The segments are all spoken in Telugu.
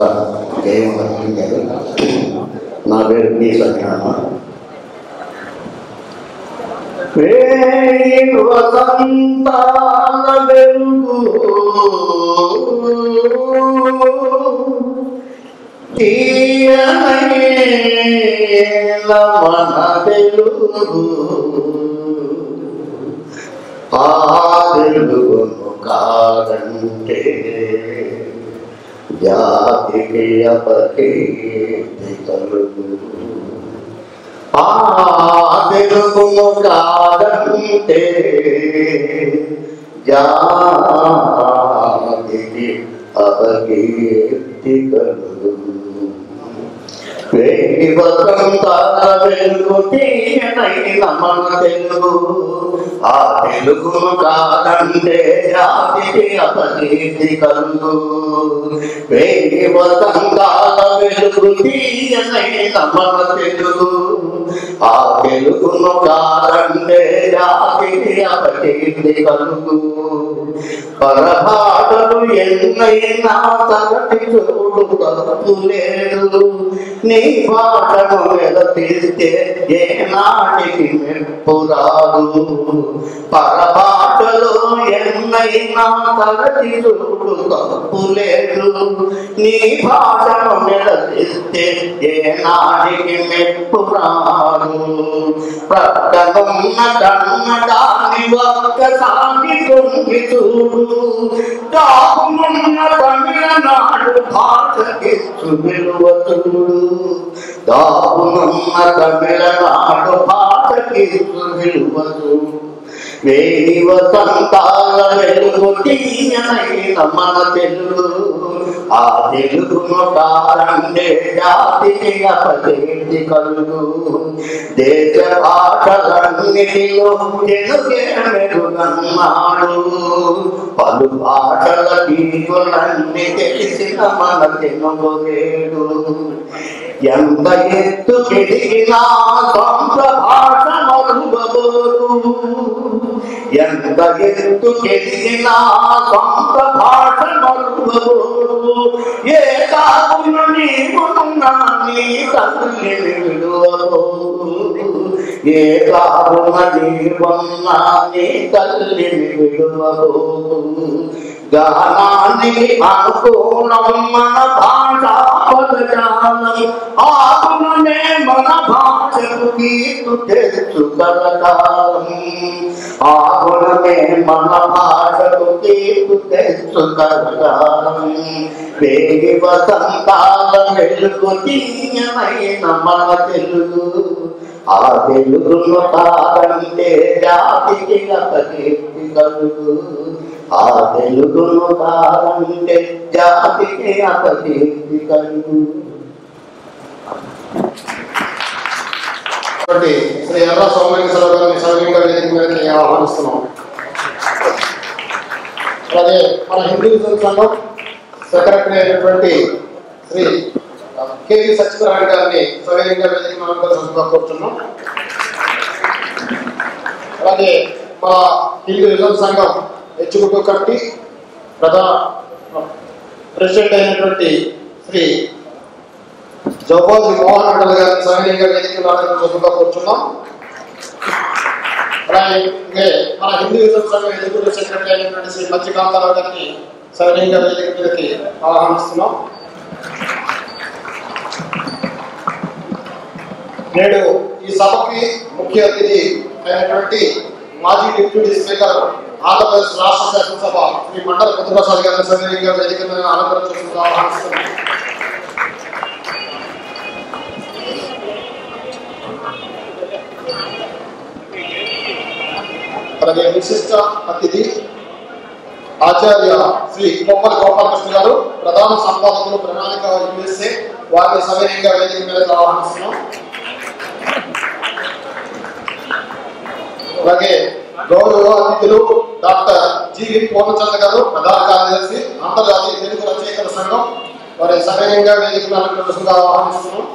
జయమోహన్ గారు నా పేరు పి సత్యనారాయణ వేయి వసంతాల వెలుగు తీయనైన మన వెలుగు ఆ వెలుగును కాదంటే జాతికి అపకీర్తి కలుగు ఆ వెలుగును కాదంటే జాతికి అపకీర్తి కలుగు వేయి వసంతాల వెలుగు తీయనైన మన తెలుగు ఆ తెలుగును కాదంటే జాతికి అపకీర్తి కలుగు వేయి వసంతాల వెలుగు తీయనైన మన తెలుగు ఆ తెలుగును కాదంటే జాతికి అపకీర్తి కలుగు పరభాటలు ఎన్నైనా తరటి చూడు తప్పు లేదు నీ పాటను వెలతీస్తే ఏ నాటికి మెప్పు రాదు పరపాటలు ఎన్నైనా తరటి చూడు తప్పు లేదు నీ భాషను వెలతీస్తే ఏ నాటికి మెప్పు రాదు ప్రక్కనున్న కన్నడాన్ని ఒక్కసారి తొంగి చూడు దాపునున్న తమిళనాడు భాషకిచ్చు విలువ చూడు దాపునున్న తమిళనాడు భాషకిచ్చు విలువ చూడు వేయి వసంతాల వెలుగు తీయనైన మన తెలుగు ఆ తెలుగును కారండే జాతికి అపకీర్తి కలుగు దేశ భాషలన్నిటిలో తెలుగే మెరుగన్నాడు పలు భాషల తీరులన్నీ తెలిసిన మన తెలుగులేడు ఎంత ఎత్తు పెరిగినా సొంత భాష మరువబోదు ఎంత ఎత్తు పెరిగినా సొంత భాష మరువబోదు ఏ కాకున నీవున్నా నీ తల్లి విడువబోదు ఏ కాకున నీవున్నా నీ తల్లి విడువబోదు గానానికి అనుకూలం మన భాష పదజాలం ఆత్మనే మన భాషకు గీతు తెచ్చు కలకాలం ఆగుణమే మన భాషకు గీతు తెచ్చు కలకాలం వేగి వసంతాల వెలుగు తీయమైన మన తెలుగు ఆ తెలుగును కాదంటే జాతికి అపకీర్తి కలుగు ఆ తెలుగును కాదంటే జాతికి అపకీర్తి కలుగు కాబట్టి శ్రీ ఎర్ర సౌమ్యేశ్వర గారిని సౌమ్యంగా వేదిక మీదకి ఆహ్వానిస్తున్నాం అలాగే మన హిందూ సంఘం సెక్రటరీ అయినటువంటి శ్రీ కేవీ సత్యనారాయణ గారిని సౌమ్యంగా వేదిక మీద కోరుతున్నాం అలాగే మన హిందూ యువజన సంఘం ఎగ్జిక్యూటివ్ కమిటీ ప్రధాన ప్రెసిడెంట్ అయినటువంటి శ్రీ జోబాజీ మోహన్ మండల్ గారిని సవినీయంగా వేదిక నాటకం చూపుగా కూర్చున్నాం అలాగే మన హిందూ యువజన సంఘం ఎగ్జిక్యూటివ్ సెక్రటరీ అయినటువంటి శ్రీ మత్స్య కాంతారావు గారిని సవినీయంగా వేదిక మీదకి ఆహ్వానిస్తున్నాం నేడు ఈ సభకి ముఖ్య అతిథి అయినటువంటి మాజీ డిప్యూటీ స్పీకర్ ఆంధ్రప్రదేశ్ రాష్ట్ర శాసనసభ శ్రీ మండల బుద్ధప్రసాద్ గారిని సవినీయంగా వేదిక మీద అలంకరించుకుంటూ ఆహ్వానిస్తున్నాం అలాగే విశిష్ట అతిథి ఆచార్య శ్రీ కొమ్మల గోపాలకృష్ణ గారు ప్రధాన సంపాదకులు ప్రణాళిక యుఎస్ఏ వారిని సవినయంగా వేదిక మీద ఆహ్వానిస్తున్నాం అలాగే గౌరవ అతిథులు డాక్టర్ జీవి పూర్ణచంద్ర గారు ప్రధాన కార్యదర్శి అంతర్జాతీయ తెలుగు రచయితల సంఘం వారి సవినయంగా వేదిక మీద ఆహ్వానిస్తున్నాం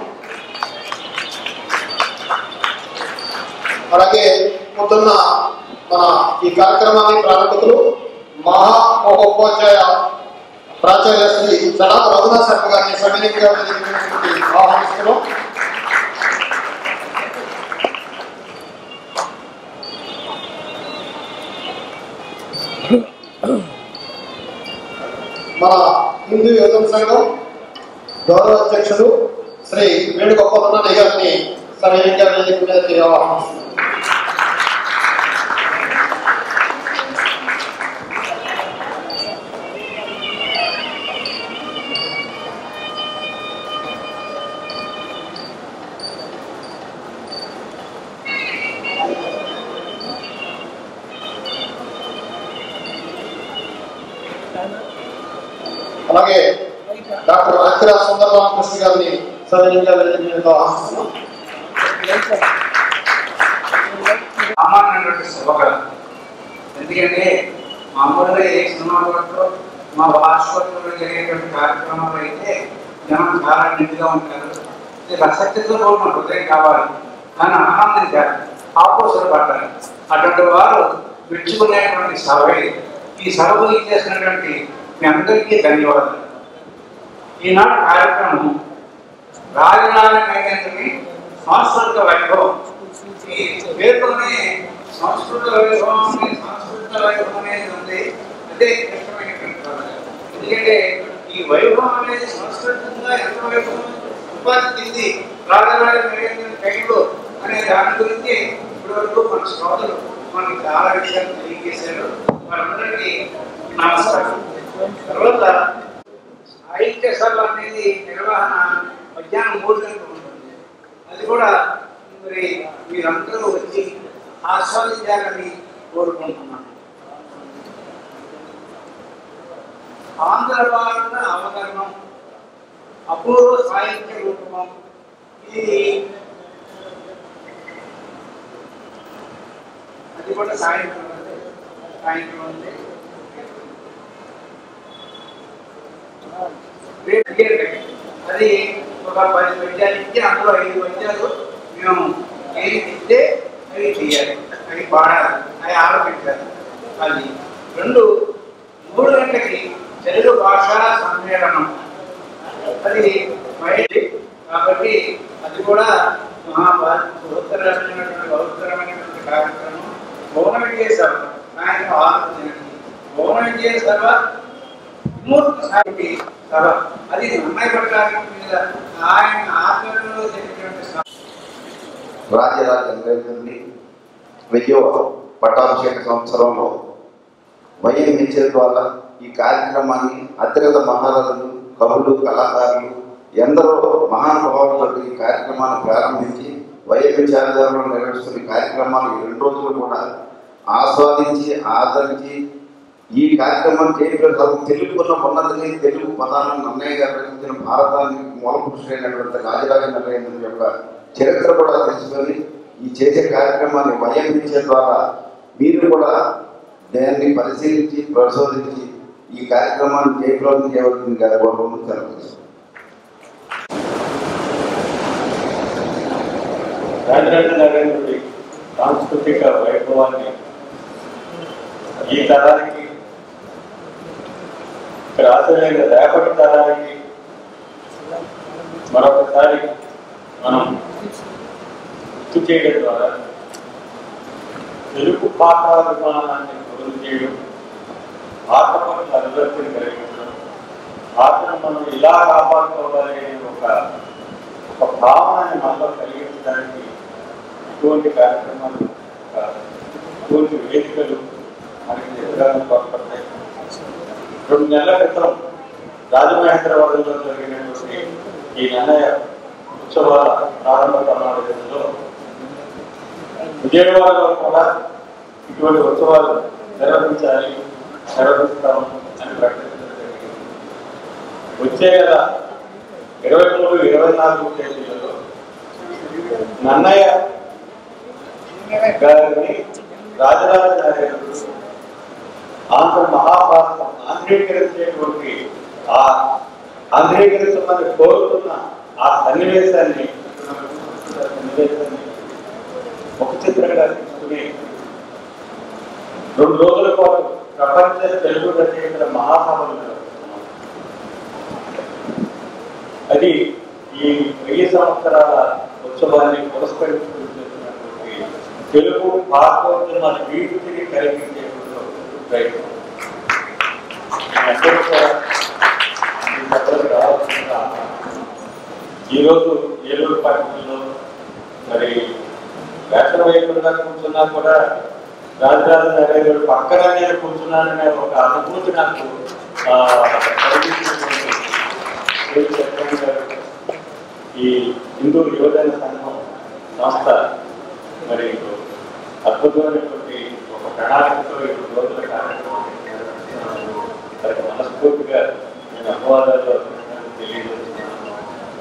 అలాగే పొద్దున్న మన ఈ కార్యక్రమాన్ని ప్రారంభకులు మహా మహోపాధ్యాయ ప్రాచార్య శ్రీ జనాభ రఘునాథ్ శర్మ గారిని సవినీయంగా వేదికపైకి ఆహ్వానిస్తున్నాం మన హిందూ యువజన సంఘం గౌరవ అధ్యక్షుడు శ్రీ వేణుగోపాలన్న గారిని సవినీయంగా వేదిక మీదకి ఆహ్వానిస్తున్నాం అలాగే డాక్టర్ అఖిరా సుందరరామకృష్ణ గారిని సవినీయంగా వేదిక మీదకి ఆహ్వానిస్తున్నాం సామాన్యమైనటువంటి శుభకరం ఎందుకంటే మామూలుగా ఏ సినిమా కొట్టో మా భాషలో జరిగేటువంటి కార్యక్రమాలు అయితే జనం చాలా నిండుగా ఉంటారు ఇది రసక్తితో కూడిన హృదయం కావాలి కానీ ఆనందించాలి ఆపోసలు పట్టాలి అటువంటి వారు మెచ్చుకునేటువంటి సభ ఇది. ఈ సభకు ఇచ్చేసినటువంటి మీ అందరికీ ధన్యవాదాలు ఈనాడు కార్యక్రమం రాజరాజ నైవేద్యని సాంస్కృతిక వైభవం ఈ పేరులోనే సంస్కృత వైభవం అనే సంస్కృత వైభవం అనేది ఉంది అదే కష్టమైనటువంటి పదం. ఎందుకంటే ఈ వైభవం అనేది సంస్కృతంగా ఎంత వైభవం ఉపాధి చెంది రాజరాజ నైవేద్యం టైంలో అనే దాని గురించి ఇప్పటి వరకు మన శ్రోతలు మనకి చాలా విషయాలు తెలియజేశారు వారందరికీ నమస్కారం తర్వాత సాహిత్య సభ అనేది నిర్వహణ మధ్యాహ్నం మూడు గంటలకు ఉంటుంది అది కూడా మరి మీరందరూ వచ్చి ఆస్వాదించాలని కోరుకుంటున్నాను ఆంధ్ర భారత అవతరణం అపూర్వ సాహిత్య రూపం ఇది అది కూడా సాయంత్రం ఉంది. సాయంత్రం ఉంది అది ఒక పది పద్యాలు ఇచ్చి అందులో ఐదు పద్యాలు మేము ఏది ఇస్తే అవి చేయాలి అవి పాడాలి అవి ఆలోచించాలి అది రెండు మూడు గంటలకి తెలుగు భాషా సమ్మేళనం అది బయటి కాబట్టి అది కూడా మహాభారతమైనటువంటి పవిత్రమైనటువంటి కార్యక్రమం భువనవిజయ సభ సాయంత్రం ఆరు గంటలకి భువనవిజయ సభ విమూర్తి సాగి సభ అది అమ్మాయి పట్టాలి మీద ఆయన ఆధ్వర్యంలో జరిగినటువంటి సభ రాజరాజ నరేంద్రుని వెయ్యో పట్టాభిషేక సంవత్సరంలో వైఎం ఇచ్చేది ద్వారా ఈ కార్యక్రమాన్ని అతిరథ మహారాజులు కవులు కళాకారులు ఎందరో మహానుభావులతో ఈ కార్యక్రమాన్ని ప్రారంభించి వైఎం విచారధారంలో నిర్వహిస్తున్న ఈ కార్యక్రమాలు ఈ రెండు రోజులు కూడా ఆస్వాదించి ఆదరించి ఈ కార్యక్రమం చేయగల తెలుగులో ఉన్నదని తెలుగు పదాలను అన్నయ్య గారు రచించిన భారతానికి మూల పురుషుడైనటువంటి రాజరాజ నరేంద్రుని యొక్క చరిత్ర కూడా తెలుసుకొని ఈ చేసే కార్యక్రమాన్ని వయంపించే ద్వారా మీరు కూడా దాన్ని పరిశీలించి పరిశోధించి ఈ కార్యక్రమాన్ని జయప్రదం చేయవలసింది గారి గౌరవం తెలుపుతుంది రాజరాజ నరేంద్రుడి సాంస్కృతిక వైభవాన్ని ఈ తరానికి రాజరైన రేపటి తరానికి మరొకసారి మనం గుర్తు చేయడం ద్వారా తెలుగు భాషాభిమానాన్ని గురువు చేయడం భాష పట్ల అనురక్తిని కలిగించడం భాషను మనం ఇలా కాపాడుకోవాలి అనే ఒక ఒక భావనాన్ని మనలో కలిగించడానికి ఇటువంటి కార్యక్రమాలు ఒక ఇటువంటి వేదికలు మనకి ఎదురాలను తోడ్పడతాయి రెండు నెలల క్రితం రాజమహేంద్రవరంలో జరిగినటువంటి ఈ నిర్ణయ ఉత్సవాల ప్రారంభ సమావేశంలో విజయవాడలో కూడా ఇటువంటి ఉత్సవాలు నిర్వహించాలి నిర్వహిస్తాము అని ప్రకటించడం జరిగింది వచ్చే నెల ఇరవై మూడు ఇరవై నాలుగు తేదీలలో నన్నయ్య గారిని రాజరాజ నరేంద్రుడు ఆంధ్ర మహాభారతం ఆంధ్రీకరించేటువంటి ఆ ఆంధ్రీకరించమని కోరుతున్న ఆ సన్నివేశాన్ని సన్నివేశాన్ని ముఖ చిత్రంగా తీసుకుని రెండు రోజుల పాటు ప్రపంచ తెలుగు రచయితల మహాసభలు నిర్వహిస్తున్నాం అది ఈ వెయ్యి సంవత్సరాల ఉత్సవాన్ని పురస్కరించుకుంటున్నటువంటి తెలుగు భాగవతుల వీటిని కలిగించేటువంటి ప్రయత్నం అందరూ కూడా ఈ సభలకు రావాల్సిందిగా ఈరోజు ఏలూరు పట్టణంలో మరి వేసన వేయకుండా కూర్చున్నా కూడా రాజరాజ నరేంద్రుడు పక్కన నేను కూర్చున్నాననే ఒక అనుభూతి నాకు ఆ, కలిగించినటువంటి శ్రీ చక్రవర్తి గారు, ఈ హిందూ యువజన సంఘం సంస్థ మరి అద్భుతమైనటువంటి ఒక ప్రణాళికతో ఈ రోజుల కార్యక్రమం నిర్వహిస్తున్నందుకు వారికి మనస్ఫూర్తిగా నేను అపవాదాలు అభినందనలు తెలియజేస్తున్నాను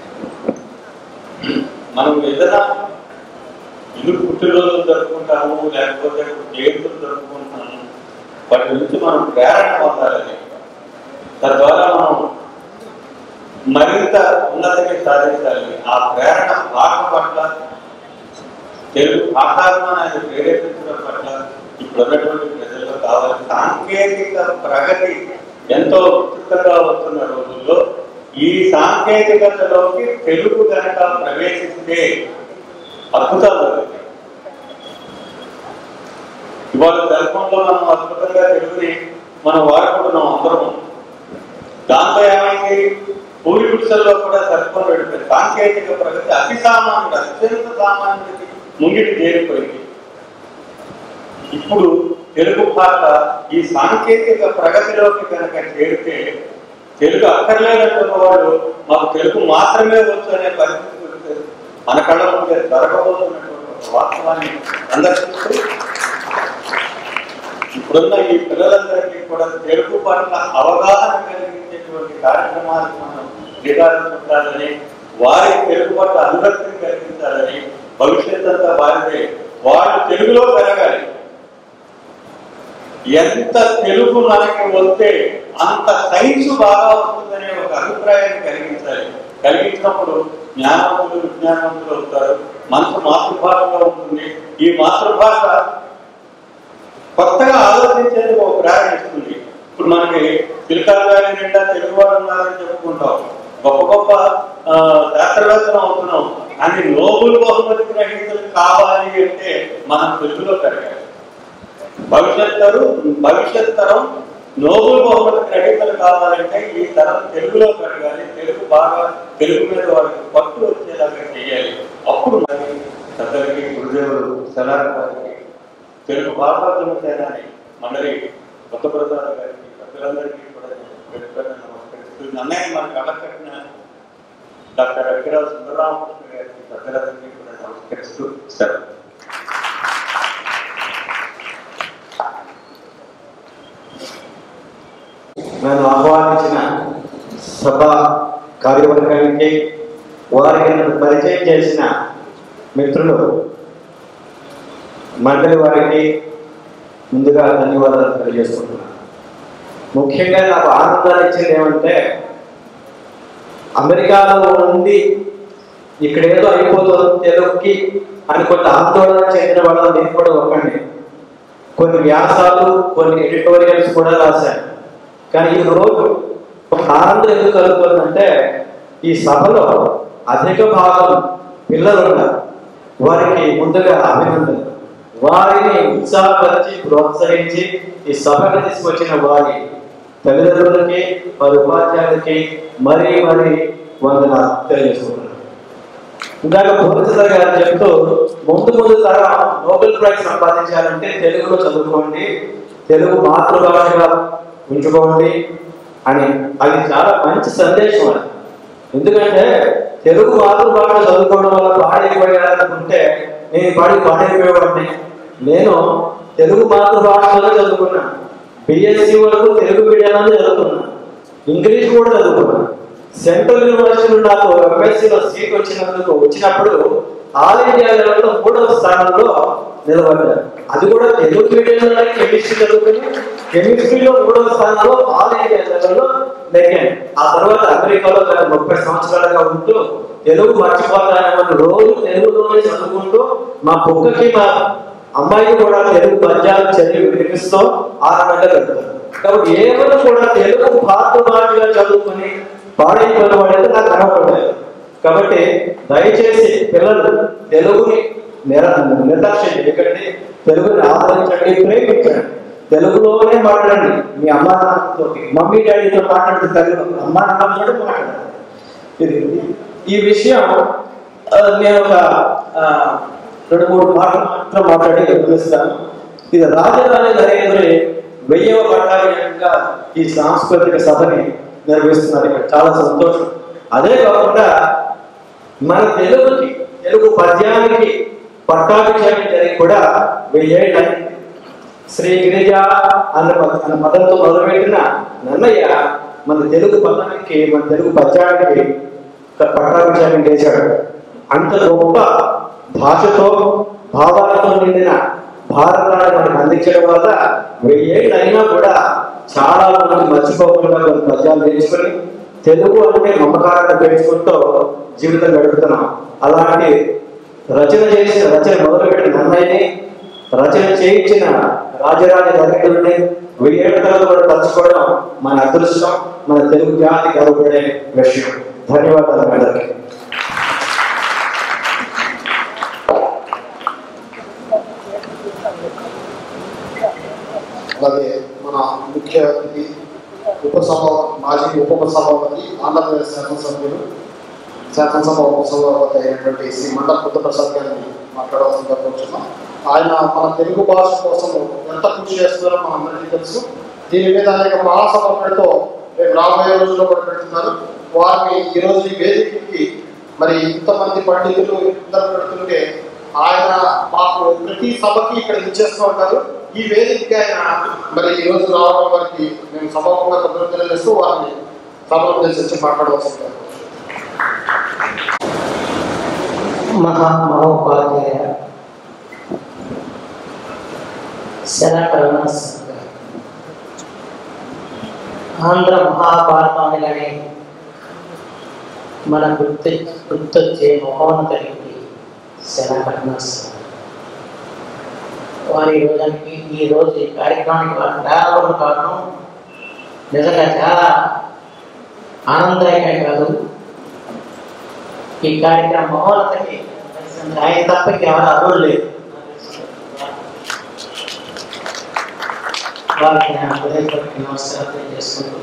మనం ఏదైనా ఇల్లు పుట్టినరోజులు జరుపుకుంటాము లేకపోతే జయంతులు జరుపుకుంటాము వాటి నుంచి మనం ప్రేరణ పొందాలని తద్వారా మనం మరింత ఉన్నతికి సాధించాలి ఆ ప్రేరణ భాష పట్ల తెలుగు భాషాభిమానాన్ని ప్రేరేపించడం పట్ల ఇప్పుడు ఉన్నటువంటి ప్రజల్లో కావాలి సాంకేతిక ప్రగతి ఎంతో ఉత్కృతంగా వస్తున్న రోజుల్లో ఈ సాంకేతికతలోకి తెలుగు కనుక ప్రవేశిస్తే అద్భుతాలు జరుగుతాయి ఇవాళ సెల్ ఫోన్లో మనం అద్భుతంగా తెలుగుని మనం వాడుకుంటున్నాం అందరం దాంతో ఏమైంది పూరి గుడిసెల్లో కూడా సెల్ ఫోన్ వెళ్ళిపోయింది సాంకేతిక ప్రగతి అతి సామాన్యుడు అత్యంత సామాన్యుడికి ముంగిటి చేరిపోయింది ఇప్పుడు తెలుగు భాష ఈ సాంకేతిక ప్రగతిలోకి కనుక చేరితే తెలుగు అక్కర్లేనటువంటి వాళ్ళు మాకు తెలుగు మాత్రమే వచ్చు అనే పరిస్థితి వస్తే మన కళ్ళ ముందే జరగబోతున్నటువంటి ఒక వాస్తవాన్ని సందర్శిస్తూ ఇప్పుడున్న ఈ పిల్లలందరికీ కూడా తెలుగు పట్ల అవగాహన కలిగించేటువంటి కార్యక్రమాలకు మనం శ్రీకారం చుట్టాలని వారి తెలుగు పట్ల అనురక్తిని కలిగించాలని భవిష్యత్ అంతా వారిదే వాళ్ళు తెలుగులో పెరగాలి ఎంత తెలుగు మనకి వస్తే అంత సైన్స్ బాగా వస్తుందనే ఒక అభిప్రాయాన్ని కలిగించాలి కలిగించినప్పుడు జ్ఞానవంతులు విజ్ఞానవంతులు అవుతారు మనసు మాతృభాషగా ఉంటుంది ఈ మాతృభాష కొత్తగా ఆలోచించేందుకు ఒక ప్రేరణ ఇస్తుంది ఇప్పుడు మనకి తిలకాచార్య నిండా తెలుగు వారు ఉన్నారని చెప్పుకుంటాం గొప్ప గొప్ప ఆ, శాస్త్రవేత్తలు అవుతున్నాం కానీ నోబుల్ బహుమతి గ్రహీతలు కావాలి అంటే మనం తెలుగులో పెరగాలి భవిష్యత్ తరం భవిష్యత్ తరం నోబుల్ బహుమతి గ్రహీతలు కావాలంటే ఈ తరం తెలుగులో పెరగాలి తెలుగు బాగా తెలుగు మీద వాళ్ళకి పట్టు వచ్చేలాగా చేయాలి అప్పుడు మరి పెద్దలకి గురుదేవుడు సలార్ గారికి తెలుగు భాషాత్మ సేనాని మండలి కొత్త ప్రసాద్ గారికి పెద్దలందరికీ కూడా నేను పేరు పేరున నమస్కరిస్తూ అన్నయ్య మన కళ్ళ కట్టిన డాక్టర్ అఖిరాజ్ సుందరరామకృష్ణ గారికి పెద్దలందరికీ కూడా నమస్కరిస్తూ సెలవు నన్ను ఆహ్వానించిన సభ కార్యవర్గానికి వారికి నన్ను పరిచయం చేసిన మిత్రులు మండలి వారికి ముందుగా ధన్యవాదాలు తెలియజేసుకుంటున్నాను ముఖ్యంగా నాకు ఆనందాన్ని ఇచ్చింది ఏమంటే అమెరికాలో ఉండి ఇక్కడ ఏదో అయిపోతుంది తెలుగుకి అని కొంత ఆందోళన చెందిన వాళ్ళని నేను కూడా ఒకండి కొన్ని వ్యాసాలు కొన్ని ఎడిటోరియల్స్ కూడా రాశాను కానీ ఈ రోజు ఒక ఆనందం ఎందుకు కలుగుతుందంటే ఈ సభలో అధిక భాగం పిల్లలు ఉన్నారు వారికి ముందుగా అభినందన వారిని ఉత్సాహపరిచి ప్రోత్సహించి ఈ సభకు తీసుకొచ్చిన వారి తల్లిదండ్రులకి వారి ఉపాధ్యాయులకి మరీ మరీ వందన తెలియజేసుకుంటున్నాను ఇందాక భువనేశ్వర్ గారు చెప్తూ ముందు ముందు తరం నోబెల్ ప్రైజ్ సంపాదించాలంటే తెలుగులో చదువుకోండి తెలుగు మాతృభాషగా ఉంచుకోండి అని అది చాలా మంచి సందేశం అది ఎందుకంటే తెలుగు మాతృభాష చదువుకోవడం వల్ల పాడైపోయారనుకుంటే నేను పాడి పాడైపోయేవాడిని నేను తెలుగు మాతృభాషలో చదువుకున్నాను బిఎస్సి వరకు తెలుగు మీడియంలో చదువుకున్నాను ఇంగ్లీష్ కూడా చదువుకున్నాను సెంట్రల్ యూనివర్సిటీలో నాకు ఎంఎస్సీలో సీట్ వచ్చినందుకు వచ్చినప్పుడు ఆల్ ఇండియా లెవెల్లో మూడవ స్థానంలో నిలబడ్డాను అది కూడా తెలుగు మీడియంలో కెమిస్ట్రీ చదువుకుని కెమిస్ట్రీలో మూడవ స్థానంలో ఆల్ ఇండియా లెవెల్లో నెగ్గాను ఆ తర్వాత అమెరికాలో గత ముప్పై సంవత్సరాలుగా ఉంటూ తెలుగు మర్చిపోతానని రోజు తెలుగులోనే చదువుకుంటూ మా కుక్కకి మా అమ్మాయికి కూడా తెలుగు పద్యాలు చదివి వినిపిస్తూ ఆరు నెలలు గడుపుతారు కాబట్టి ఏమైనా కూడా తెలుగు మాతృభాషగా చదువుకుని పాడైపోయిన వాడైతే నాకు కనపడలేదు కాబట్టి దయచేసి పిల్లలు తెలుగుని నిర నిర్లక్ష్యం చేయకండి తెలుగుని ఆదరించండి ప్రేమించండి తెలుగులోనే మాట్లాడండి మీ అమ్మా నాన్నతో మమ్మీ డాడీతో మాట్లాడితే తెలుగు అమ్మా నాన్నతో మాట్లాడండి ఇది ఈ విషయం ఆ, నేను ఒక ఆ, రెండు మూడు మాటలు మాత్రం మాట్లాడి వదిలేస్తాను ఇది రాజధాని నరేంద్రుని వెయ్యవ పట్టాభిగా ఈ సాంస్కృతిక సభని నిర్వహిస్తున్నారు ఇక్కడ చాలా సంతోషం అదే కాకుండా మన తెలుగుకి తెలుగు పద్యానికి పట్టాభిషేకం జరిగి కూడా వెయ్యేళ్ళు అయింది. శ్రీ గిరిజ అన్న పద- అన్న పదంతో మొదలుపెట్టిన నన్నయ్య మన తెలుగు పదానికి మన తెలుగు పద్యానికి పట్టాభిషేకం చేశాడు అంత గొప్ప భాషతో భావాలతో నిండిన భారతాన్ని మనకు అందించడం వల్ల వెయ్యేళ్ళు అయినా కూడా చాలా మంది మర్చిపోకుండా కొన్ని పద్యాలు నేర్చుకుని తెలుగు అంటే మమకారాన్ని పెంచుకుంటూ జీవితం గడుపుతున్నాం అలాంటి రచన చేసిన రచన మొదలుపెట్టిన నన్నయ్యని రచన చేయించిన రాజరాజ ధనికుడిని వెయ్యేళ్ల తర్వాత కూడా తలుచుకోవడం మన అదృష్టం మన తెలుగు జాతి గర్వపడే విషయం ధన్యవాదాలు మేడం అలాగే మన ముఖ్య అతిథి ఉపసభ మాజీ ఉప సభాపతి ఆంధ్రప్రదేశ్ శాసనసభ్యులు శాసనసభ ఉపసభాపతి అయినటువంటి శ్రీ మండల బుద్ధప్రసాద్ గారిని మాట్లాడవలసిందిగా కోరుచున్నాం ఆయన మన తెలుగు భాష కోసం ఎంత కృషి చేస్తున్నారో మనందరికీ తెలుసు దీని మీద అనేక మహాసభ పెడుతూ రేపు రాబోయే రోజుల్లో కూడా పెడుతున్నారు వారిని ఈ రోజు ఈ వేదికకి మరి ఇంతమంది పండితులు ఇద్దరు పెడుతుంటే ఆయన మాకు ప్రతి సభకి ఇక్కడ ఇచ్చేస్తూ ఉంటారు ఈ వేదికకి ఆయన మరి ఈ రోజు రావడం వారికి మేము సభాముఖంగా కృతజ్ఞతలు తెలియజేస్తూ వారిని సభలో ఉద్దేశించి మాట్లాడవలసింది మహా మహోపాధ్యాయ శరకరణ సంఘ ఆంధ్ర మహాభారతానిలనే మన గుర్తు గుర్తొచ్చే మహోన్నతనికి శరకరణ సంఘ వారి ఈ రోజానికి ఈ రోజు ఈ కార్యక్రమానికి వారు ప్రారంభం కావడం నిజంగా చాలా ఆనందదాయకమే కాదు ఈ కార్యక్రమం మహోన్నతకి ఆయన తప్ప ఎవరు అర్హులు లేదు వారికి నా హృదయపూర్వక నమస్కారం తెలియజేసుకుంటూ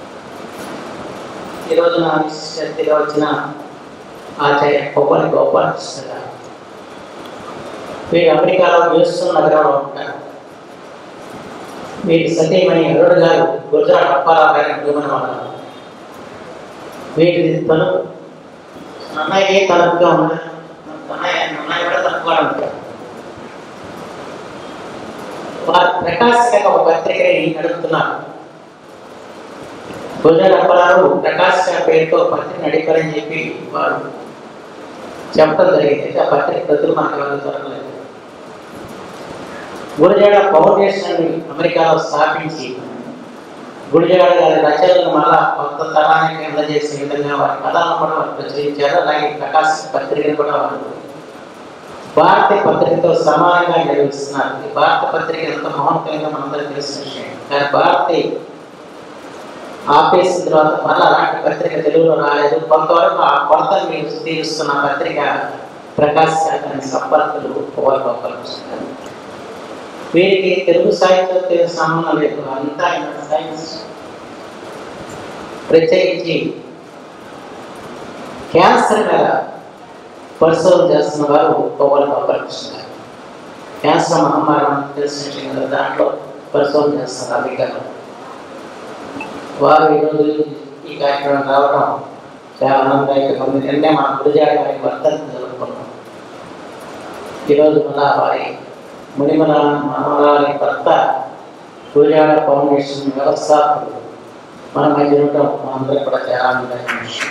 ఈరోజు నా విశిష్టతిగా వచ్చిన ఆచార్య కొబ్బరి గోపాలకృష్ణ గారు వీడు అమెరికాలో హ్యూస్టన్ నగరంలో ఉంటారు వీడి సతీమణి అరుణ్ గారు గుజరాత్ అప్పారావు గారి భూమన వాళ్ళు వీటి తను అన్నయ్య తలుపుగా ఉన్నాడు అన్నయ్య అన్నయ్య కూడా తలుపుగా ఉంటాడు వారు ప్రకాశ్ ఒక పత్రికని నడుపుతున్నారు గుజరాత్ అప్పలారు ప్రకాశ్ పేరుతో పత్రిక నడిపారని చెప్పి వారు చెప్పడం జరిగింది అయితే ఆ పత్రిక ప్రతులు మనకు ఎవరు దొరకలేదు గురజాడ ఫౌండేషన్ అమెరికాలో స్థాపించి గుడిజాడ గారి రచనలను మళ్ళా కొత్త తరానికి అందజేసే విధంగా వారి పదాలను కూడా వారు ప్రచురించారు అలాగే ప్రకాశ్ పత్రికను కూడా వారు భారతీయ పత్రికతో సమానంగా నిర్వహిస్తున్నారు ఈ భారత పత్రిక ఎంత మహోన్నతంగా మనందరికీ తెలిసిన విషయం కానీ భారతీయ ఆపేసిన తర్వాత మళ్ళీ అలాంటి పత్రిక తెలుగులో రాలేదు కొంతవరకు ఆ కొరతను మీరు తీరుస్తున్న పత్రిక ప్రకాశ్ శాఖని సంపర్కులు గోపాలకృష్ణ వీరికి తెలుగు సాహిత్యంతో సంబంధం లేదు అంతా ఆయన సైన్స్ ప్రత్యేకించి క్యాన్సర్ మీద పరిశోధన చేస్తున్న వారు కోవల గోపాలకృష్ణ గారు క్యాన్సర్ మహమ్మారి మనకు తెలిసిన విషయం కదా దాంట్లో పరిశోధన చేస్తున్నారు అమెరికాలో వారు ఈరోజు ఈ కార్యక్రమం రావడం చాలా ఆనందదాయకంగా ఉంది నిన్నే మా గురిజాడ గారి వర్ధంతి జరుపుకున్నాం ఈరోజు మళ్ళా వారి మునిమల మనవరాలి భర్త గురిజాడ ఫౌండేషన్ వ్యవస్థాపకులు మన మధ్య ఉండడం మా అందరికి కూడా చాలా ఆనందమైన విషయం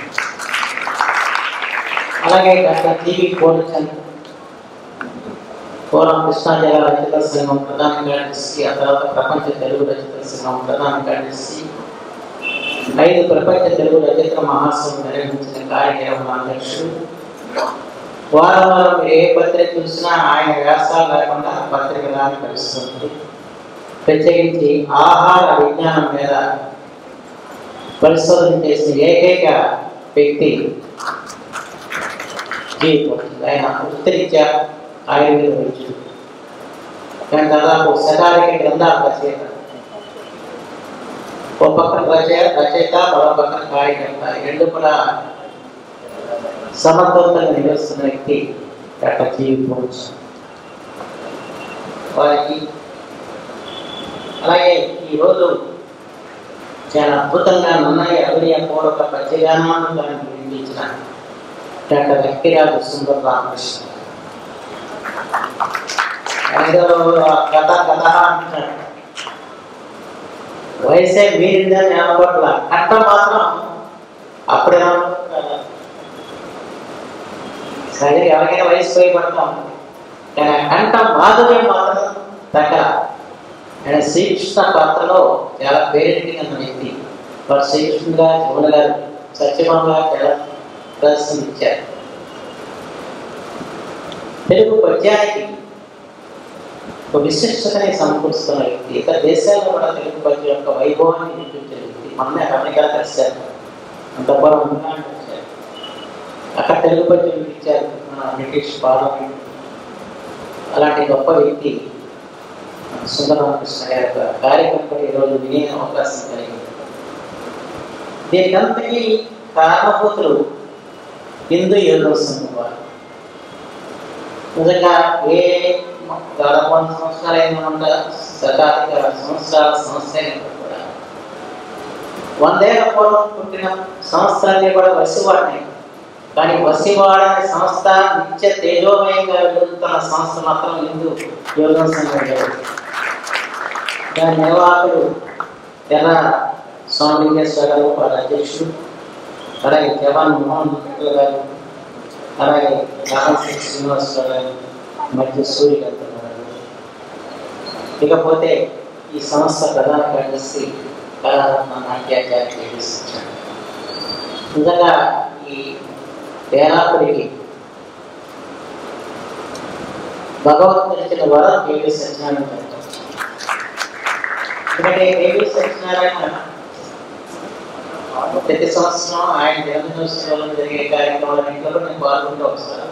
అలాగే డాక్టర్ టీవీ పూర్ణచంద్ర పూర్వం కృష్ణా జిల్లా రచయితల సంఘం ప్రధాన కార్యదర్శి ఆ తర్వాత ప్రపంచ తెలుగు రచయితల సంఘం ప్రధాన కార్యదర్శి ఐదు ప్రపంచ తెలుగు రచయితల మహాసభ నిర్వహించిన కార్యక్రమం అధ్యక్షుడు వారం వారం మీరు ఏ పత్రిక చూసినా ఆయన వ్యాసాలు లేకుండా ఆ పత్రిక రాని పరిస్థితి ప్రత్యేకించి ఆహార విజ్ఞానం మీద పరిశోధన చేసిన ఏకైక వ్యక్తి జీవిపోతుంది ఆయన వృత్తిరీత్యా ఆయుర్వేద వైద్యుడు ఆయన దాదాపు శతాధిక గ్రంథాలు రచయిత ఒక పక్కన రచయ రచయిత మరో పక్కన కార్యకర్త ఈ రెండు కూడా సమర్థవంతంగా నిర్వహిస్తున్న వ్యక్తి డాక్టర్ జీవిపోవచ్చు వారికి అలాగే ఈరోజు చాలా అద్భుతంగా నన్నయ్య అభినయ పూర్వక పద్యగానాన్ని దానికి వినిపించిన డాక్టర్ వెంకరాజు సుందర రామకృష్ణ ఏదో కథ కథ అంటున్నాడు వయసే మీరిందని అనబట్ల కట్ట మాత్రం అప్పుడే సరే ఎవరికైనా వయసు పోయి పడతాం కానీ ఆ కంఠ మాధుర్యం మాత్రం దగ్గర ఆయన శ్రీకృష్ణ పాత్రలో చాలా పేరెంటింగ్ వ్యక్తి వారు శ్రీకృష్ణుగా జమున గారు సత్యభామ చాలా ప్రదర్శన ఇచ్చారు తెలుగు పద్యానికి ఒక విశిష్టతని సమకూరుస్తున్న వ్యక్తి ఇతర దేశాల్లో కూడా తెలుగు పద్యం యొక్క వైభవాన్ని నిరూపించిన వ్యక్తి మొన్నే అమెరికా కలిశారు అంత బలంగా వచ్చారు అక్కడ తెలుగు పద్యం ఇచ్చారు మన బ్రిటిష్ పార్లమెంట్ అలాంటి గొప్ప వ్యక్తి సుందరరామకృష్ణ గారి యొక్క కార్యక్రమం కూడా ఈరోజు వినే అవకాశం కలిగింది దీనికంతకీ కారణభూతులు హిందూ యోగ సంఘం వారు నిజంగా ఏ దాదాపు వంద సంవత్సరాలు అయిన శతాధిక సంవత్సరాల సంస్థ అయినప్పుడు కూడా వందేళ్ల పూర్వం పుట్టిన సంవత్సరాన్ని కూడా వసివాడినాయి కానీ వసివాడనే సంస్థ నిత్య తేజోమయంగా వెలుగుతున్న సంస్థ మాత్రం హిందూ యోగ సంఘం దాని నిర్వాహకుడు ఎర్ర స్వామిలింగేశ్వరరావు వారి అధ్యక్షుడు అలాగే జవాన్ మోహన్ మిట్ల గారు అలాగే రామశ్రీ శ్రీనివాసరావు గారు మరియు సూర్యకాంత గారు ఇకపోతే ఈ సంస్థ ప్రధాన కార్యదర్శి కళారత్న నాట్యాచార్య నిర్వహించారు నిజంగా ఈ వేలాపురికి భగవంతుడు ఇచ్చిన వరం కేవీ సత్యనారాయణ గారు ఎందుకంటే కేవీ సత్యనారాయణ ప్రతి సంవత్సరం ఆయన జన్మదినోత్సవంలో జరిగే కార్యక్రమాలన్నింటిలో నేను పాల్గొంటూ వస్తాను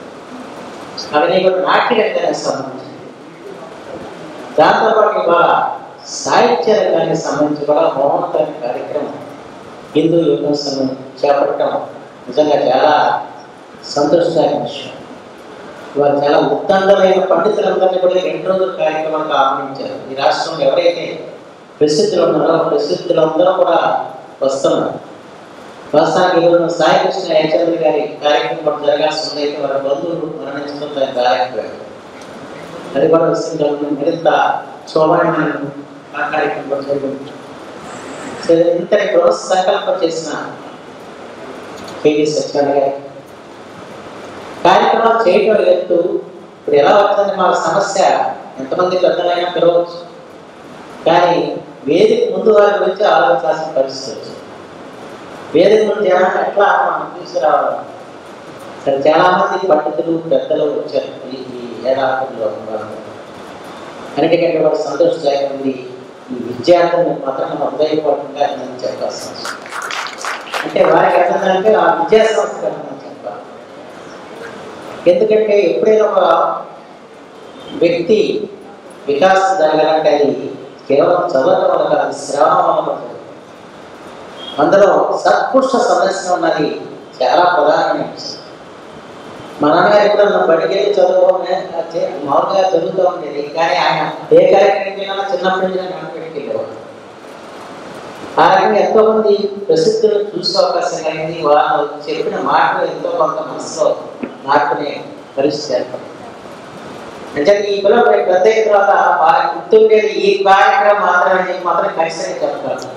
అవన్నీ కూడా నాట్య రంగానికి సంబంధించి దాంతోపాటు ఇవాళ సాహిత్య రంగానికి సంబంధించి కూడా మౌనతమైన కార్యక్రమం హిందూ యుగం సంఘం చేపట్టడం నిజంగా చాలా సంతోషదాయక విషయం వారు చాలా ఉత్తండమైన పండితులందరినీ కూడా రెండు రోజుల కార్యక్రమానికి ఆహ్వానించారు ఈ రాష్ట్రంలో ఎవరైతే ప్రసిద్ధులు ఉన్నారో ప్రసిద్ధులందరూ కూడా వస్తున్నారు ప్రస్తుతానికి ఈరోజు సాయి కృష్ణ యచంద్ర గారి కార్యక్రమం కూడా జరగాల్సి ఉంది అయితే వారి బంధువులు మరణించడం దానికి రాలేకపోయారు అది కూడా విషయంలో మరింత శోభనమైన ఆ కార్యక్రమం కూడా జరిగింది సో ఇంతటి గృహ సంకల్పం చేసిన కేవీ సత్యనారాయణ గారి కార్యక్రమాలు చేయటం ఎత్తు ఇప్పుడు ఎలా అవుతుంది మా సమస్య ఎంతమంది పెద్దలైనా పిలవచ్చు కానీ వేదిక ముందు వారి గురించి ఆలోచించాల్సిన పరిస్థితి వచ్చింది వేదిక ముందు జనాన్ని ఎట్లా మనం తీసుకురావాలి సరే చాలా మంది పండితులు పెద్దలు వచ్చారు ఈ ఈ ఏడాదిలో అన్నిటికంటే కూడా సంతోషదాయకం ఉంది ఈ విద్యార్థులను మాత్రం మనం హృదయపూర్వకంగా నేను చెప్పాల్సిన అవసరం. అంటే వారికి ఏంటంటే ఆ విద్యా సంస్థ మనం చెప్పాలి ఎందుకంటే ఎప్పుడైనా ఒక వ్యక్తి వికాసం జరగాలంటే అది కేవలం చదవటం వల్ల కాదు శ్రవణం వల్ల కూడా జరుగుతుంది. అందులో సత్పురుష సందర్శనం అన్నది చాలా ప్రధానమైన విషయం మా నాన్నగారు ఎప్పుడు నా బడికి వెళ్ళి చదువుకోనే మామూలుగా చదువుతూ ఉండేది కానీ ఆయన ఏ కార్యక్రమం వెళ్ళినా చిన్నప్పటి నుంచి నన్ను బడికి వెళ్ళేవాడు ఆ రకంగా ఎంతో మంది ప్రసిద్ధులు చూసే అవకాశం కలిగింది వాళ్ళు చెప్పిన మాటలు ఎంతో కొంత మనసులో మార్పునే పరిస్థితి ఏర్పడింది అంటే ఈ పిల్లలు రేపు పెద్ద అయిన తర్వాత వారికి గుర్తుండేది ఈ కార్యక్రమం మాత్రమే నీకు మాత్రం ఖచ్చితంగా చెప్తాను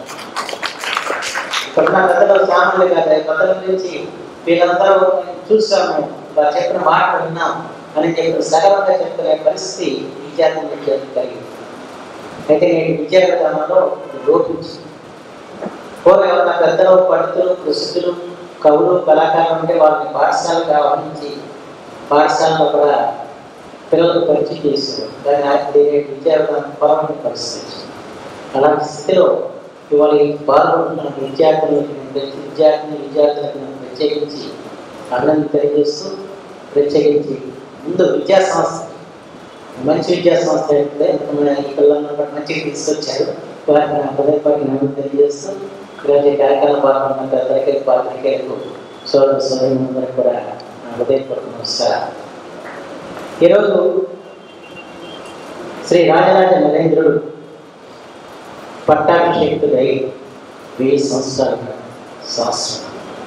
ఇప్పుడున్న పెద్దలు సామాన్లు కాదు పెద్దల గురించి వీళ్ళందరూ చూసాము వారు చెప్పిన మాటలు విన్నాం అని చెప్పి సగవంగా చెప్తున్న పరిస్థితి విద్యార్థుల విద్యార్థి కలిగింది అయితే నేను విద్యా విధానంలో లోపించింది పూర్వం ఎవరన్నా పెద్దలు పండితులు ప్రసిద్ధులు కవులు కళాకారులు ఉంటే వాళ్ళని పాఠశాలకు ఆహ్వానించి పాఠశాలలో కూడా పిల్లలకు పరిచయం చేశారు కానీ నాకు దీని విద్యా విధానం పరమైన పరిస్థితి వచ్చింది. అలాంటి స్థితిలో ఇవాళ ఈ పాల్గొంటున్న విద్యార్థులకు నేను ప్రతి విద్యార్థిని విద్యార్థులకు నేను ప్రత్యేకించి అభినందన తెలియజేస్తూ ప్రత్యేకించి ముందు విద్యా సంస్థ మంచి విద్యా సంస్థ అయితే మన ఈ పిల్లలను కూడా మంచిగా తీసుకొచ్చారు వారికి నా హృదయపడి నన్ను తెలియజేస్తూ ఈరోజు ఈ కార్యక్రమం పాల్గొన్న పెద్దలకి పాత్రికేయులకు సోదర సోదరులందరికీ కూడా నా హృదయపూర్వక నమస్కారం ఈరోజు శ్రీ రాజరాజ నరేంద్రుడు పట్టాభిషేకుడై వెయ్యి సంవత్సరాల సంవత్సరం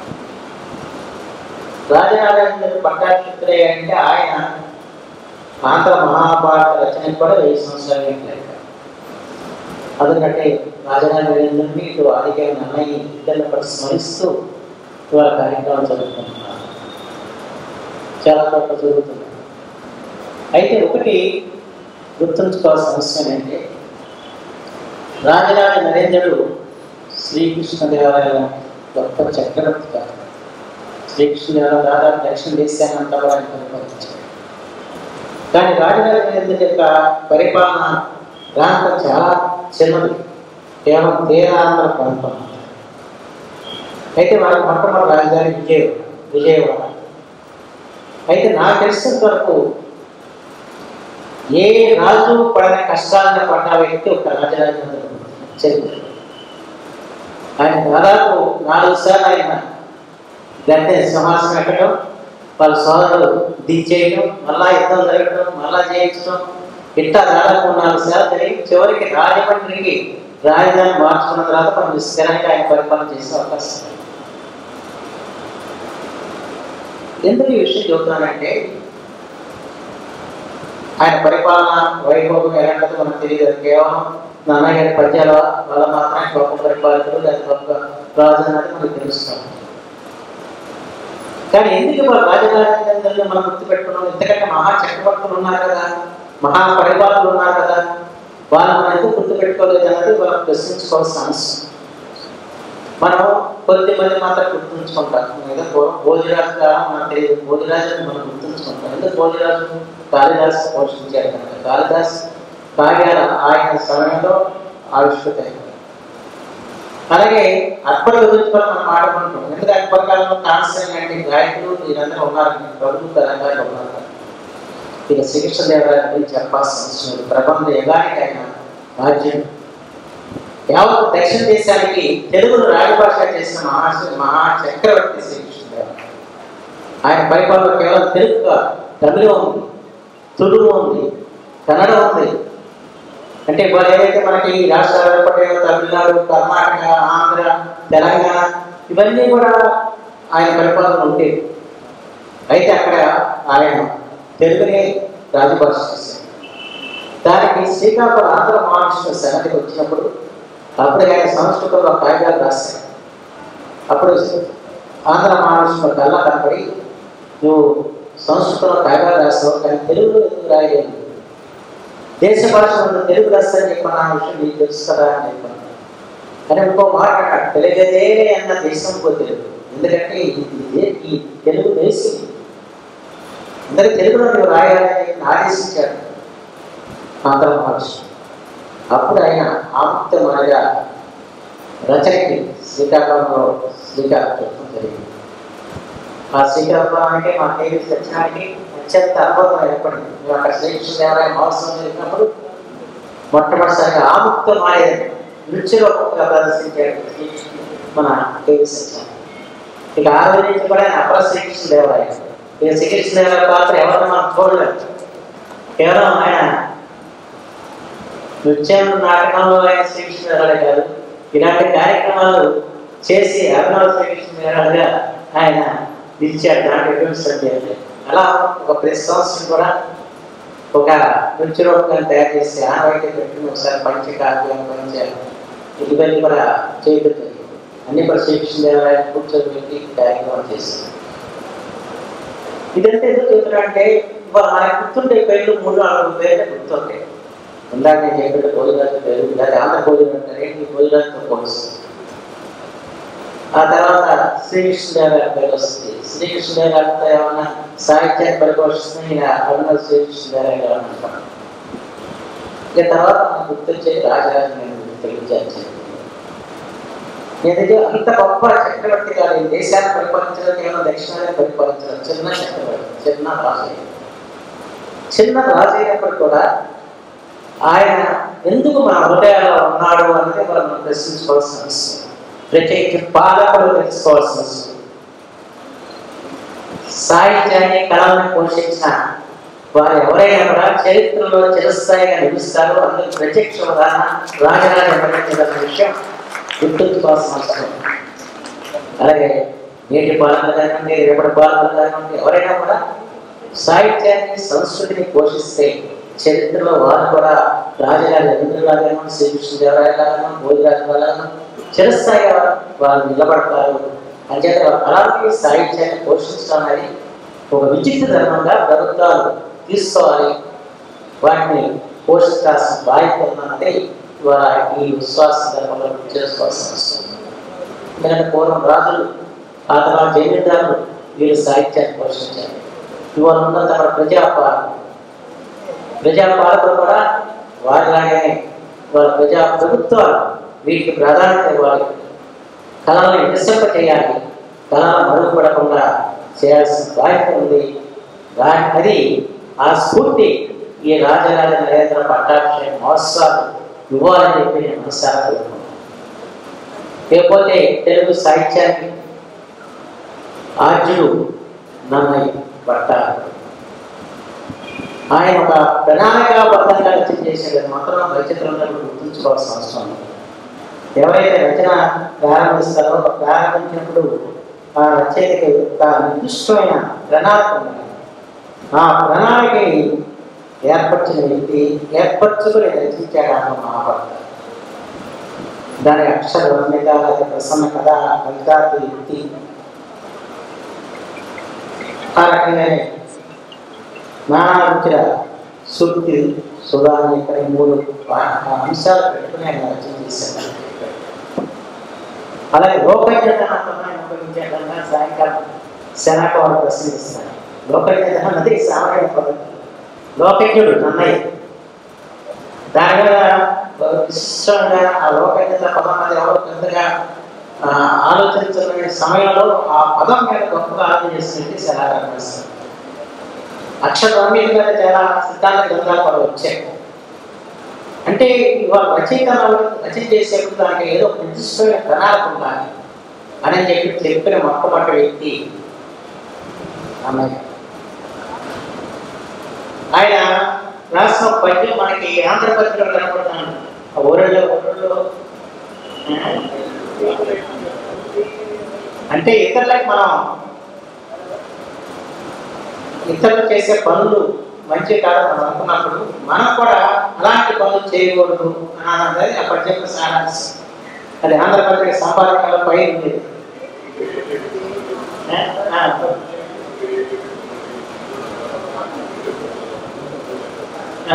రాజరాజేంద్రుడు పట్టాభిషేకుడై అంటే ఆయన ఆంధ్ర మహాభారత రచన కూడా వెయ్యి సంవత్సరాలు లెక్క అందుకంటే రాజరాజేంద్రుడిని ఇటు ఆదికేయ అన్నయ్య ఇద్దరిని కూడా స్మరిస్తూ ఇవాళ కార్యక్రమం జరుగుతున్నారు చాలా చోట్ల జరుగుతుంది అయితే ఒకటి గుర్తుంచుకోవాల్సిన అవసరం ఏంటంటే రాజరాజ నరేంద్రుడు శ్రీకృష్ణదేవరాయల గొప్ప చక్రవర్తి కాదు శ్రీకృష్ణదేవరాయ దాదాపు దక్షిణ దేశాన్ని అంతా కూడా ఆయన పరిపాలించాడు కానీ రాజరాజ నరేంద్రుడి యొక్క పరిపాలన ప్రాంతం చాలా చిన్నది కేవలం తీరాంధ్ర ప్రాంతం అయితే వారి మొట్టమొదటి రాజధాని విజయవాడ విజయవాడ అయితే నాకు తెలిసినంత వరకు ఏ రాజు పడిన కష్టాలను పడ్డ వ్యక్తి ఒక రాజరాజేంద్ర చరిత్ర ఆయన దాదాపు నాలుగు సార్లు ఆయన గద్దె సింహాసనం ఎక్కడం వాళ్ళ సోదరులు దించేయడం మళ్ళా యుద్ధం జరగడం మళ్ళా జయించడం ఇట్లా దాదాపు నాలుగు సార్లు జరిగి చివరికి రాజమండ్రికి రాజధాని మార్చుకున్న తర్వాత మనం స్థిరంగా ఆయన పరిపాలన చేసే అవకాశం ఉంది. ఎందుకు ఈ విషయం చెబుతున్నానంటే ఆయన పరిపాలన వైభవం ఎలాంటిదో మనకు తెలియదు కేవలం నాన్నగారి పద్యాల వల్ల మాత్రమే గొప్ప పరిపాలకుడు లేదా గొప్ప రాజు అన్నది మనకు తెలుస్తుంది కానీ ఎందుకు మన రాజరాజేంద్రులు మనం గుర్తుపెట్టుకున్నాం ఎందుకంటే మహా చక్రవర్తులు ఉన్నారు కదా మహా పరిపాలకులు ఉన్నారు కదా వాళ్ళు మనం ఎందుకు గుర్తుపెట్టుకోలేదు అన్నది మనం ప్రశ్నించుకోవాల్సిన అవసరం మనం కొద్ది మంది మాత్రం గుర్తుంచుకుంటాం ఏదో పూర్వం భోజరాజు కాలం మనకు తెలియదు భోజరాజుని మనం గుర్తుంచుకుంటాం ఎందుకు భోజరాజు కాళిదాస్ పోషించారు కనుక కాళిదాస్ కావ్యాల ఆయన సమయంలో ఆవిష్కృతమైంది అలాగే అక్బర్ గురించి కూడా మనం మాట్లాడుకుంటాం ఎందుకంటే అక్బర్ కాలంలో కాన్సన్ లాంటి గాయకులు వీరందరూ ఉన్నారు ప్రభుత్వ తెలంగాణలో ఉన్నారు ఇక శ్రీకృష్ణ దేవరాయ గురించి చెప్పాల్సిన అవసరం లేదు ప్రబంధ ఎలాంటి ఆయన రాజ్యం యావత్ దక్షిణ దేశానికి తెలుగును రాజభాష చేసిన మహా మహా చక్రవర్తి శ్రీకృష్ణదేవరాయ ఆయన పరిపాలన కేవలం తెలుగు కాదు తమిళం ఉంది తుళు ఉంది కన్నడ ఉంది అంటే ఇవాళ ఏదైతే మనకి ఈ రాష్ట్రాలు ఏర్పడ్డాయో తమిళనాడు కర్ణాటక ఆంధ్ర తెలంగాణ ఇవన్నీ కూడా ఆయన పరిపాలన ఉండేవి అయితే అక్కడ ఆయన తెలుగునే రాజభాష చేశారు దానికి శ్రీకాకుళం ఆంధ్ర మహావిష్ణు సన్నతికి వచ్చినప్పుడు అప్పుడు ఆయన సంస్కృతంలో కాగితాలు రాశారు అప్పుడు ఆంధ్ర మహావిష్ణు కళ్ళ కనపడి నువ్వు సంస్కృతంలో కాగితాలు రాస్తావు కానీ తెలుగులో ఎందుకు రాయలేదు దేశ భాష ఉన్న తెలుగు రాస్తారని చెప్పిన ఆ విషయం నీకు తెలుసు కదా అని చెప్పాను అని ఇంకో మాట అన్నాడు తెలుగదే అన్న దేశం పోతలేదు ఎందుకంటే ఇది ఇదే- ఈ తెలుగు దేశం అందరికి తెలుగులో నువ్వు రాయాలని ఆదేశించాడు ఆంధ్ర మహావిష్ణు అప్పుడు ఆయన ఆముక్తమైన రచనకి శ్రీకాకుళంలో శ్రీకాకుళం చెప్పడం జరిగింది ఆ శ్రీకాకుళానికి మా దేవి సత్యానికి అత్యంత అనుభవం ఏర్పడింది మేము అక్కడ శ్రీకృష్ణదేవరాయ మహోత్సవం జరిగినప్పుడు మొట్టమొదటిసారిగా ఆముక్త మాయని నృత్యరూపంగా ప్రదర్శించాడు శ్రీకృష్ణుడు మన దేవి సత్యం ఇక ఆ రోజు నుంచి కూడా ఆయన అపర శ్రీకృష్ణదేవరాయ ఇక శ్రీకృష్ణదేవరాయ పాత్ర ఎవరిని మనం చూడలేదు కేవలం ఆయన నృత్యం నాటకంలో ఆయన శ్రీకృష్ణదేవరాయ కాదు ఇలాంటి కార్యక్రమాలు చేసి అభినవ శ్రీకృష్ణదేవరాయగా ఆయన నిలిచాడు దాంట్లో ఎటువంటి సందేహం లేదు అలా ఒక ప్రతి సంవత్సరం కూడా ఒక నృత్య రూపకాన్ని తయారు చేసి ఆనవాయితీ పెట్టుకుని ఒకసారి పంచకావ్యం పంచ ఇవన్నీ కూడా చేయడం జరిగింది అన్ని కూడా శ్రీకృష్ణదేవరాయ కూర్చోబెట్టి కార్యక్రమం చేశారు ఇదంతా ఎందుకు చెప్తున్నా అంటే ఇవాళ మనకు గుర్తుండే పేర్లు మూడు నాలుగు పేర్లు గుర్తుంటాయి ఇందాక నేను చెప్పిన భోజరాజు పేరు లేదా ఆంధ్ర భోజనం అంటారే ఈ భోజరాజుతో పోలుస్తుంది ఆ తర్వాత శ్రీకృష్ణదేవరాయ పేరు వస్తుంది శ్రీకృష్ణదేవరాయతో ఏమన్నా సాహిత్యాన్ని పరిపోషిస్తుంది ఈయన అరుణ శ్రీకృష్ణదేవరాయ గారు అని అంటాం ఇక తర్వాత మనకు గుర్తొచ్చేది రాజరాజ తెలుగు జాతి ఎందుకంటే అంత గొప్ప చక్రవర్తి కాదు ఈ దేశాన్ని పరిపాలించడం కేవలం దక్షిణాన్ని పరిపాలించడం చిన్న చక్రవర్తి చిన్న రాజు చిన్న రాజు అయినప్పుడు కూడా ఆయన ఎందుకు మన హృదయాల్లో ఉన్నాడు అనేది మనం ప్రశ్నించుకోవాల్సిన అవసరం ప్రత్యేక పాలకులు తెలుసుకోవాల్సిన అవసరం సాహిత్యాన్ని కళలను పోషించిన వారు ఎవరైనా కూడా చరిత్రలో చిరస్థాయిగా నిలుస్తారు అందుకు ప్రత్యక్ష ఉదాహరణ రాజరాజ వర్ణించిన విషయం గుర్తుంచుకోవాల్సిన అవసరం అలాగే నేటి పాలకులు కానివ్వండి రేపటి పాలకులు కానివ్వండి ఎవరైనా కూడా సాహిత్యాన్ని సంస్కృతిని పోషిస్తే చరిత్రలో వారు కూడా రాజగారి రవీంద్రనాథ్ శ్రీకృష్ణదేవరాయ గారు భోజరాజు గారు చిరస్థాయిగా వారు నిలబడతారు అంచేత వారి కళానికి సాహిత్యాన్ని పోషించడం అనేది ఒక విచిత్ర ధర్మంగా ప్రభుత్వాలు తీసుకోవాలి వాటిని పోషించాల్సిన బాధ్యత ఉన్నది ఇవాళ ఈ విశ్వాస ధర్మంలో చేసుకోవాల్సిన అవసరం ఉంది. ఎందుకంటే పూర్వం రాజులు ఆ తర్వాత జమీందారులు వీరు సాహిత్యాన్ని పోషించారు ఇవాళ ఉన్నంత మన ప్రజాపాలన ప్రజాపాలకులు కూడా వారిలాగానే వాళ్ళ ప్రజా ప్రభుత్వాలు వీటికి ప్రాధాన్యత ఇవ్వాలి కళలను విశ్వ చేయాలి కళలను మరుగుపడకుండా చేయాల్సిన బాధ్యత ఉంది దాని అది ఆ స్ఫూర్తి ఈ రాజరాజ నరేంద్ర పట్టాభిషేక మహోత్సవాలు ఇవ్వాలని చెప్పి నేను మనసారా కోరుకుంటున్నాను లేకపోతే తెలుగు సాహిత్యానికి ఆర్జుడు నన్నయ్య పట్టారు ఆయన ఒక ప్రణాళికాబద్ధంగా రచన చేసేది మాత్రం రచయితలందరూ గుర్తుంచుకోవాల్సిన అవసరం ఉంది ఎవరైతే రచన ప్రారంభిస్తారో ప్రారంభించినప్పుడు ఆ రచయితకి ఒక నిర్దిష్టమైన ప్రణాళిక ఉండాలి ఆ ప్రణాళికని ఏర్పరిచిన వ్యక్తి ఏర్పరచుకుని రచించాడు అన్న మహాభారత దాని అక్షర వర్ణిత లేదా ప్రసన్న కథ కవితార్థ వ్యక్తి ఆ రకంగానే నానా రుచిర శుద్ధి సుధాని ఇక్కడ ఈ మూడు ఆ- ఆ అంశాలు పెట్టుకుని ఆయన రచన చేశాడు అలాగే లోకజ్ఞత పదాన్ని ఉపయోగించేటంగా సాయంకాలం శనక వారు ప్రశ్నిస్తారు లోకజ్ఞత అన్నది సామాన్య పదం లోకజ్ఞుడు నన్నయ్య దాని మీద విశిష్టంగా ఆ లోకజ్ఞత పదం అనేది ఎవరు పెద్దగా ఆ, ఆలోచించలేని సమయంలో ఆ పదం మీద గొప్పగా ఆలోచన చేసినట్టు శనక రాస్తారు అక్షర మీద చాలా సిద్ధాంత గ్రంథాలు కూడా వచ్చాయి అంటే ఇవాళ రచయిత రచన చేసేప్పుడు దానికి ఏదో నిర్దిష్టమైన ప్రణాళిక ఉండాలి అని చెప్పి చెప్పిన మొట్టమొదటి వ్యక్తి అన్నయ్య ఆయన రాసిన పద్యం మనకి ఆంధ్రపత్రికలో కనపడతాను ఆ ఊరల్లో ఊరల్లో ఆ, అంటే ఇతరులకు మనం ఇతరులు చేసే పనులు మంచి కాదు మనం అనుకున్నప్పుడు మనం కూడా అలాంటి పనులు చేయకూడదు అని అన్నది ఆ పద్యం సారాంశం అది ఆంధ్రపత్రిక సంపాదకల పై ఉంది ఆ, ఆ, ఆ.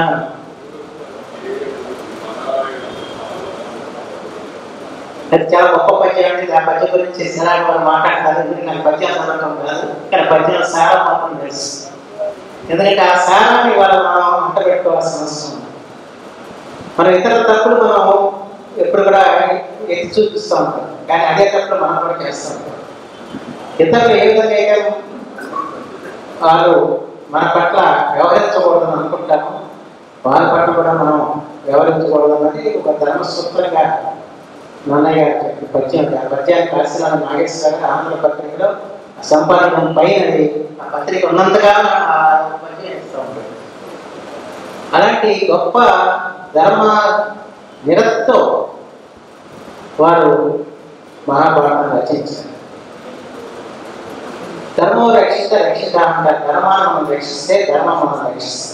అది చాలా గొప్ప పద్యం అండి ఆ పద్యం గురించి సిరాగ్ వారు మాట్లాడతారు ఎందుకంటే నాకు పద్యం చదవటం కాదు కానీ పద్యం సారా మాత్రం తెలుసు ఎందుకంటే ఆ సారాన్ని ఇవాళ మనం అంట పెట్టుకోవాల్సిన అవసరం ఉంది మనం ఇతర తప్పులు మనం ఎప్పుడు కూడా ఎత్తి చూపిస్తూ ఉంటాం కానీ అదే తప్పులు మనం కూడా చేస్తూ ఉంటాం ఇతరులు ఏ విధంగా అయితే వాళ్ళు మన పట్ల వ్యవహరించకూడదని అనుకుంటాము వాళ్ళ పట్ల కూడా మనం వ్యవహరించకూడదు అన్నది ఒక ధర్మసూత్రంగా నాన్నయ్య గారు చెప్పిన పద్యం ఉంది. ఆ పద్యాన్ని కాశీనాథ నాగేశ్వర గారు ఆంధ్ర పత్రికలో సంపాదకం పైన ఆ పత్రిక ఉన్నంతగా ఆ పద్యం ఇస్తూ ఉంటాడు అలాంటి గొప్ప ధర్మ నిరతో వారు మహాభారతం రచించారు ధర్మం రక్షిస్తే రక్షిత అంటారు ధర్మాన్ని మనం రక్షిస్తే ధర్మం మనం రక్షిస్తాం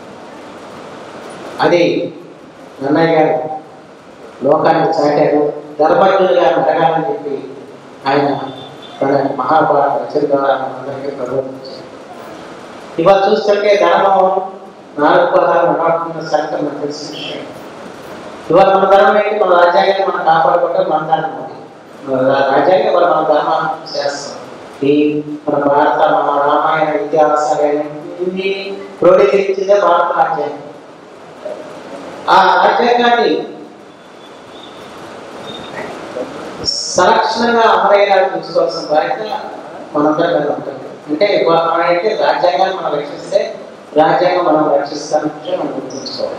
అది నన్నయ్య గారు లోకాన్ని చాటారు ధర్మజ్ఞులుగా మెరగాలని చెప్పి ఆయన తన మహాభారత రచన ద్వారా మనందరికీ ప్రబోధించారు ఇవాళ చూస్తుంటే ధర్మం నాలుగు పదాలు నడవకుండా సంగతి మనకు తెలిసిన విషయం ఇవాళ మన ధర్మం ఏంటి మన రాజ్యాంగాన్ని మనం కాపాడుకుంటే మన ధర్మం అది. మన రా- రాజ్యాంగం ఇవాళ మన ధర్మాన్ని చేస్తాం ఈ మన భారత మన రామాయణ ఇతిహాసాలు ఇన్ని క్రోడీకరించిందే భారత రాజ్యాంగం ఆ రాజ్యాంగాన్ని సలక్షణంగా అమరయ్యేలా చూసుకోవాల్సిన బాధ్యత మనందరం మీద ఉంటుంది అంటే ఇవాళ మనం అయితే రాజ్యాంగాన్ని మనం రక్షిస్తే రాజ్యాంగం మనం రక్షిస్తామని విషయం మనం గుర్తుంచుకోవాలి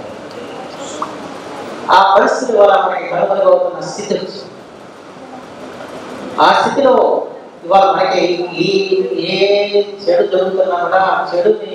ఆ పరిస్థితి వల్ల మనకి కనుగొనబోతున్న స్థితి వచ్చింది. ఆ స్థితిలో ఇవాళ మనకి ఈ ఏ చెడు జరుగుతున్నా కూడా ఆ చెడుని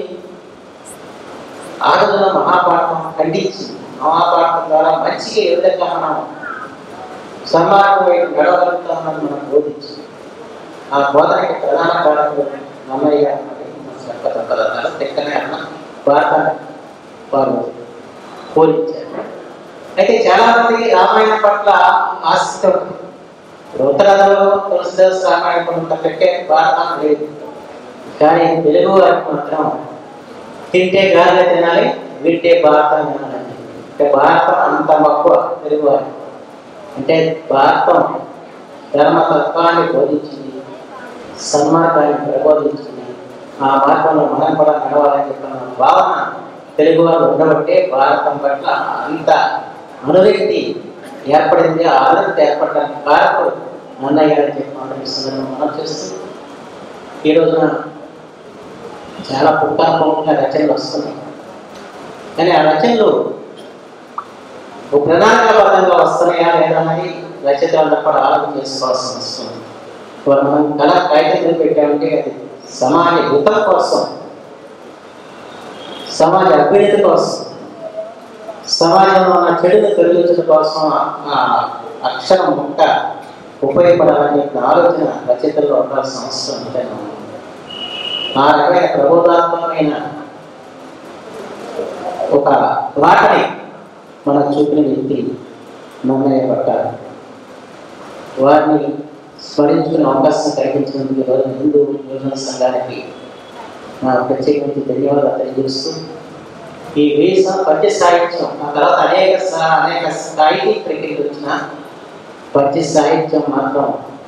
ఆ రోజున మహాపాఠం ఖండించింది మహాపాఠం ద్వారా మంచిగా ఏ విధంగా మనం సమాజం వైపు నడవగలుగుతామని మనం బోధించింది ఆ బోధనకి ప్రధాన కారకులు నమ్మయ్య చెప్పదన్నారు తెక్కనే అన్న వార్త వారు పోలించారు అయితే చాలా మంది రామాయణం పట్ల ఆసక్తి ఉంది ఇప్పుడు ఉత్తరాదిలో తులసిదాస్ రామాయణం కొంత పెట్టే భారతం లేదు కానీ తెలుగు వారికి మాత్రం తింటే గాలి తినాలి వింటే భారతం తినాలి అంటే భారతం అంత మక్కువ తెలుగు వారికి అంటే భారతం ధర్మతత్వాన్ని బోధించింది సన్మార్గాన్ని ప్రబోధించింది ఆ మార్గంలో మనం కూడా నడవాలని చెప్పిన భావన తెలుగు వారు ఉండబట్టే భారతం పట్ల అంత అనురక్తి ఏర్పడింది ఆ ఆనందం ఏర్పడడానికి కారకుడు అన్నయ్య గారు చెప్పి మాట్లాడిస్తున్నాను మనం చేస్తూ ఈ రోజున చాలా పుట్టాల పొంగుల రచనలు వస్తున్నాయి కానీ ఆ రచనలు ఓ ప్రణాళికాబద్ధంగా వస్తున్నాయా లేదా అని రచయితలందరూ కూడా ఆలోచన చేసుకోవాల్సి వస్తుంది ఇప్పుడు మనం కళ కాగితం పెట్టామంటే అది సమాజ హితం కోసం సమాజ అభ్యున్నతి కోసం సమాజంలో ఉన్న చెడుని తొలగించడం కోసం ఆ అక్షరం ముక్క ఉపయోగపడాలని చెప్పిన ఆలోచన రచయితల్లో ఉండాల్సిన అవసరం ఎంతైనా ఉంది. ఆ రకమైన ప్రబోధాత్మకమైన ఒక వాటని మనం చూపిన వ్యక్తి నన్నయ్య పట్టారు వారిని స్మరించుకునే అవకాశం కలిగించినందుకు ఈరోజు హిందూ యోజన సంఘానికి నా ప్రత్యేకించి ధన్యవాదాలు తెలియజేస్తూ ఈ వేస పద్య సాహిత్యం ఆ తర్వాత అనేక సా- అనేక స్థాయికి ప్రక్రియ వచ్చిన పద్య సాహిత్యం మాత్రం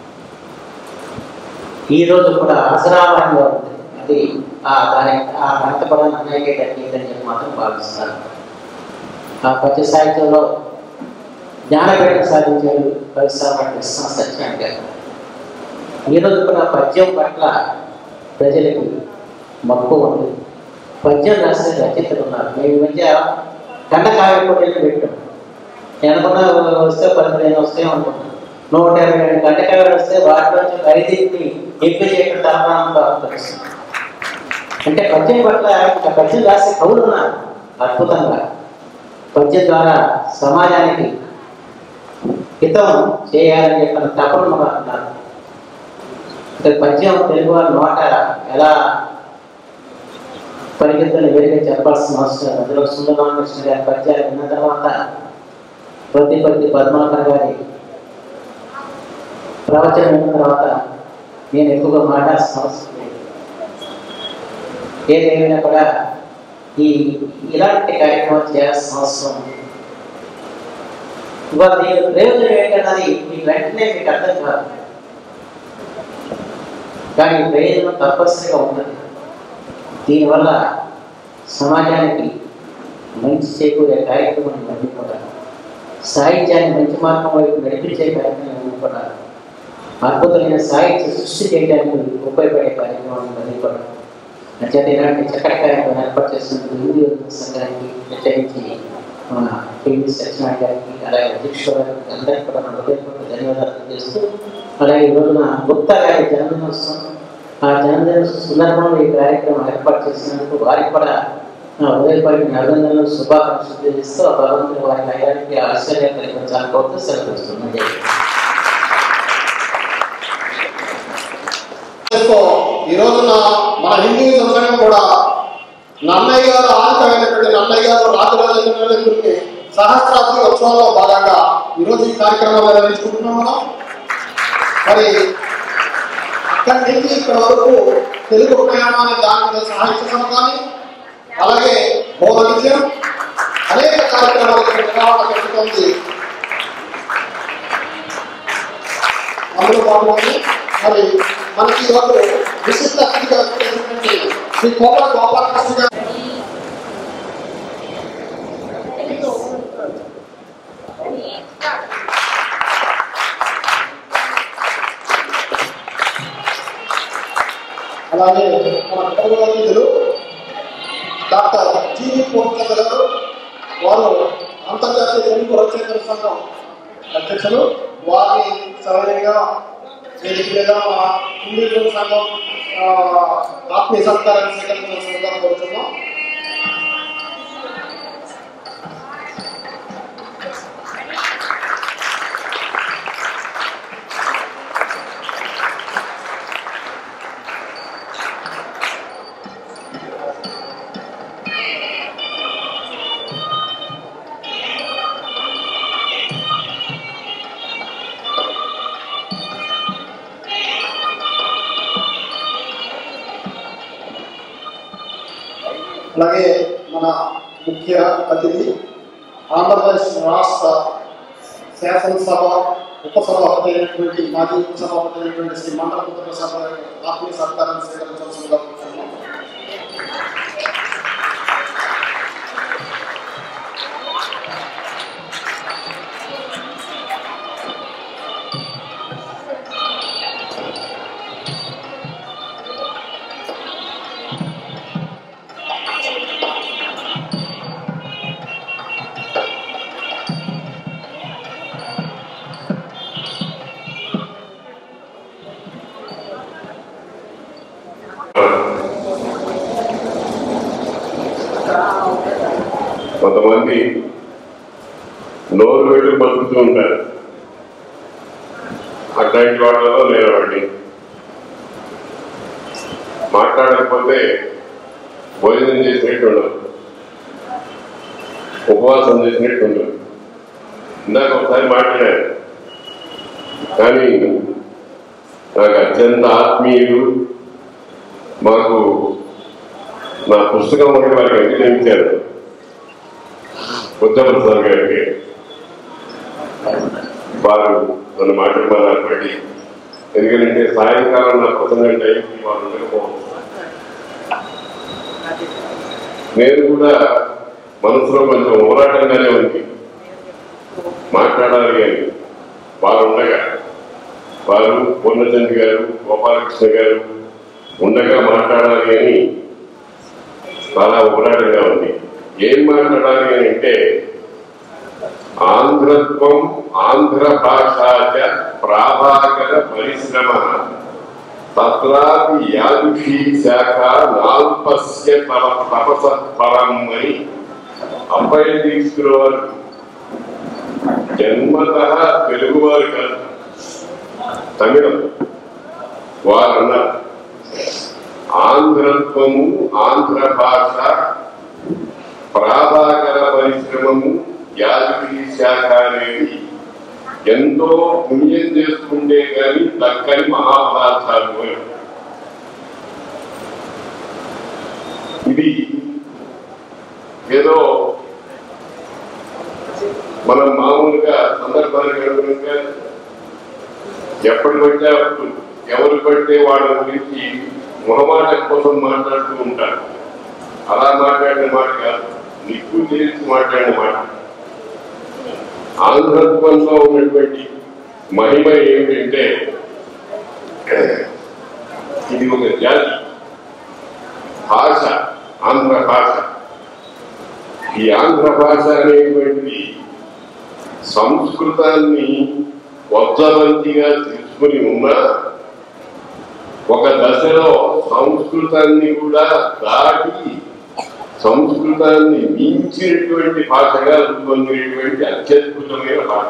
ఈ రోజు కూడా ఆసరావరంగా ఉంది అది ఆ దాని ఆ గణితపడని అనేక టెక్నిక్ చెప్పి మాత్రం భావిస్తాను ఆ పద్య సాహిత్యంలో జ్ఞానపీఠం సాధించారు పరిశ్రమ కృష్ణ సత్యాన్ని గారు ఈరోజు కూడా పద్యం పట్ల ప్రజలకి మక్కువ ఉంది పద్యం రాసిన రచయితలు ఉన్నారు మేము ఈ మధ్య కండ కావ్య పోటీలు పెట్టాం నేను అనుకున్నా వస్తే పదిహేను వస్తాయి అనుకున్నాను నూట యాభై రెండు గంట కావ్యాలు వస్తే వాటిలో నుంచి ఒక ఐదింటిని ఎక్కువ చేయడం తలమానంగా తెలుస్తుంది అంటే పద్యం పట్ల ఇంకా పద్యం రాసే కవులు ఉన్నారు అద్భుతంగా పద్యం ద్వారా సమాజానికి హితం చేయాలని చెప్పిన తపన మనకు ఉన్నారు ఇక్కడ పద్యం తెలుగు వారి నోట ఎలా పరిగెత్తుని వేరుగా చెప్పాల్సిన అవసరం లేదు. అందులో సుందరరామకృష్ణ గారి పద్యాలు విన్న తర్వాత కొద్ది కొద్ది పద్మాకర్ గారి ప్రవచనం విన్న తర్వాత నేను ఎక్కువగా మాట్లాడాల్సిన అవసరం లేదు ఏదేమైనా కూడా ఈ ఇలాంటి కార్యక్రమం చేయాల్సిన అవసరం ఉంది. ఇవాళ దీని ప్రయోజనం ఏంటన్నది మీకు వెంటనే మీకు అర్థం కాదు కానీ ప్రయోజనం తప్పనిసరిగా ఉన్నది దీనివల్ల సమాజానికి మంచి చేకూరే కార్యక్రమం ఇవన్నీ కూడా సాహిత్యాన్ని మంచి మార్గం వైపు నడిపించే కార్యక్రమం ఇవన్నీ కూడా అద్భుతమైన సాహిత్య సృష్టి చేయడానికి ఉపయోగపడే కార్యక్రమం ఇవన్నీ కూడా అంచేత ఇలాంటి చక్కటి కార్యక్రమం ఏర్పాటు చేసినందుకు హిందూ యువత సంఘానికి ప్రత్యేకించి మన పివి సత్యనారాయణ గారికి అలాగే అధ్యక్షుడు గారికి అందరికీ కూడా నా హృదయపూర్వక ధన్యవాదాలు తెలియజేస్తూ అలాగే ఈ రోజున గుప్తా గారి జన్మదినోత్సవం ఆ జన్మదిన సందర్భంలో ఈ కార్యక్రమం ఏర్పాటు చేసినందుకు వారికి కూడా నా హృదయపూర్వక అభినందనలు శుభాకాంక్షలు తెలియజేస్తూ ఆ భగవంతుని వారి నగరానికి ఆశ్చర్యం కలిగించాలని కోరుతూ సెలవుస్తున్నాను చేస్తూ ఈ రోజున మన హిందూ సంఘం కూడా నన్నయ్య గారు ఆదికమైనటువంటి నన్నయ్య గారు రాజరాజేంద్రుని సహస్రాబ్ది ఉత్సవంలో భాగంగా ఈరోజు ఈ కార్యక్రమాలు నిర్వహించుకుంటున్నాం మనం మరి అక్కడి నుంచి ఇక్కడ వరకు తెలుగు ప్రయాణాన్ని దాని మీద సాహిత్య సభ కానీ అలాగే బోధ విజయం అనేక కార్యక్రమాలు ఇక్కడ నిర్వహణ జరుగుతుంది అందులో భాగంగా మరి మనకి ఈరోజు విశిష్ట అతిథిగా వచ్చేటువంటి శ్రీ కోపల గోపాలకృష్ణ గారు అలాగే మన గౌరవ అతిథులు డాక్టర్ జీవి పూర్ణచంద్ర గారు వారు అంతర్జాతీయ తెలుగు రచయితల సంఘం అధ్యక్షులు వారిని సరళంగా వేదిక మీద మా హిందూ తెలుగు సంఘం ఆ, ఆత్మీయ సత్కారాన్ని స్వీకరించాల్సిందిగా కోరుతున్నాం అలాగే మన ముఖ్య అతిథి ఆంధ్రప్రదేశ్ రాష్ట్ర శాసనసభ ఉపసభాపతి అయినటువంటి మాజీ ఉపసభాపతి అయినటువంటి శ్రీ మండల పుత్రప్రసాద్ గారి ఆత్మీయ సత్కారాన్ని స్వీకరించాల్సిందిగా కోరుతున్నాం కొంతమంది నోరు పెట్టి బతుకుతూ ఉంటారు అట్లాంటి వాళ్ళలో నేను వాడిని మాట్లాడకపోతే భోజనం చేసినట్టు ఉండదు ఉపవాసం చేసినట్టు ఉండదు ఇందాక ఒకసారి మాట్లాడాను కానీ నాకు అత్యంత ఆత్మీయులు మాకు నా పుస్తకం ఒకటి వారికి అంకితించారు బుద్ధప్రసాద్ గారికి వారు నన్ను మాట్లాడమన్నారు బట్టి ఎందుకంటే సాయంకాలం నా ప్రసంగం టైంకి వారు ఉండకపోవచ్చు నేను కూడా మనసులో కొంచెం పోరాటంగానే ఉంది మాట్లాడాలి అని వారు ఉండగా వారు పూర్ణచంద్ర గారు గోపాలకృష్ణ గారు ఉండగా మాట్లాడాలి అని చాలా పోరాటంగా ఉంది ఏం మాట్లాడాలి అని అంటే ఆంధ్రత్వం ఆంధ్ర భాషాచ ప్రాభాకర పరిశ్రమ తత్రాపి యాదుషీ శాఖ నాల్పస్య తవ తపస పరం అని అబ్బాయి తీసుకునేవారు జన్మత తెలుగువారు కాదు తమిళం వారు అన్నారు ఆంధ్రత్వము ఆంధ్ర భాష ప్రాభాకర పరిశ్రమము యాదగిరి శాఖ అనేది ఎంతో పుణ్యం చేసుకుంటే కానీ దక్కని మహాపదార్థాలు అని. ఇది ఏదో మనం మామూలుగా సందర్భానికి అనుగుణంగా ఎప్పటి పడితే అప్పుడు ఎవరు పడితే వాళ్ళ గురించి మొహమాటం కోసం మాట్లాడుతూ ఉంటారు అలా మాట్లాడిన మాట కాదు నిప్పు తెలిసి మాట్లాడిన మాట ఆంధ్రత్వంలో ఉన్నటువంటి మహిమ ఏమిటంటే ఇది ఒక జాతి భాష ఆంధ్ర భాష ఈ ఆంధ్ర భాష అనేటువంటిది సంస్కృతాన్ని వజ్రవంతిగా తీసుకుని ఉన్నా ఒక దశలో సంస్కృతాన్ని కూడా దాటి సంస్కృతాన్ని మించినటువంటి భాషగా రూపొందినటువంటి అత్యద్భుతమైన భాష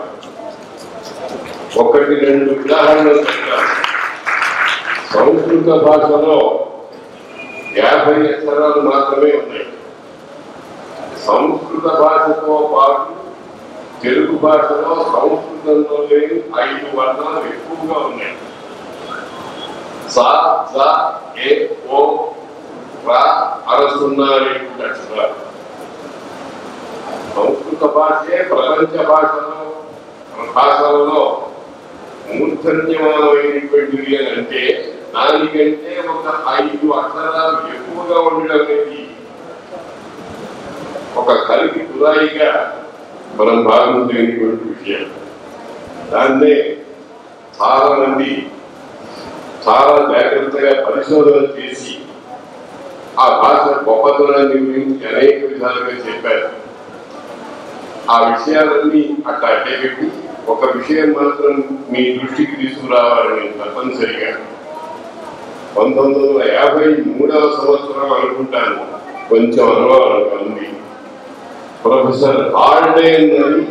ఒకటి రెండు ఉదాహరణలు చెప్తాను సంస్కృత భాషలో యాభై అక్షరాలు మాత్రమే ఉన్నాయి సంస్కృత భాషతో పాటు తెలుగు భాషలో సంస్కృతంలో లేని ఐదు వర్ణాలు ఎక్కువగా ఉన్నాయి సా స ఏ ఓ రా అరసున్నా అనేటువంటి అక్షరాలు సంస్కృత భాషే ప్రపంచ భాషలో భాషలలో మూర్ధన్యమైనటువంటిది అని అంటే దానికంటే ఒక ఐదు అక్షరాలు ఎక్కువగా ఉండడం అనేది ఒక కలిగి కురాయిగా మనం భావించేటువంటి విషయం దాన్నే చాలా మంది చాలా జాగ్రత్తగా పరిశోధన చేసి ఆ భాష గొప్పతనాన్ని గురించి అనేక విధాలుగా చెప్పారు ఆ విషయాలన్నీ అట్లా అడ్డపెట్టి ఒక విషయం మాత్రం మీ దృష్టికి తీసుకురావాలని తప్పనిసరిగా పంతొమ్మిది వందల యాభై మూడవ సంవత్సరం అనుకుంటాను కొంచెం అనుభవం ఉంది ప్రొఫెసర్ హార్డేన్ అని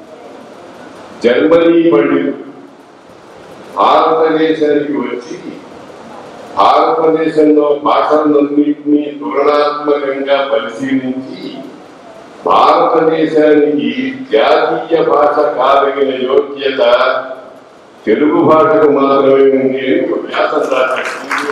జర్మనీ పండితుడు భారతదేశానికి వచ్చి భారతదేశంలో భాషలన్నింటినీ తులనాత్మకంగా పరిశీలించి భారతదేశానికి జాతీయ భాష కాదగిన యోగ్యత తెలుగు భాషకు మాత్రమే ఉంది అని ఒక వ్యాసం రాశాడు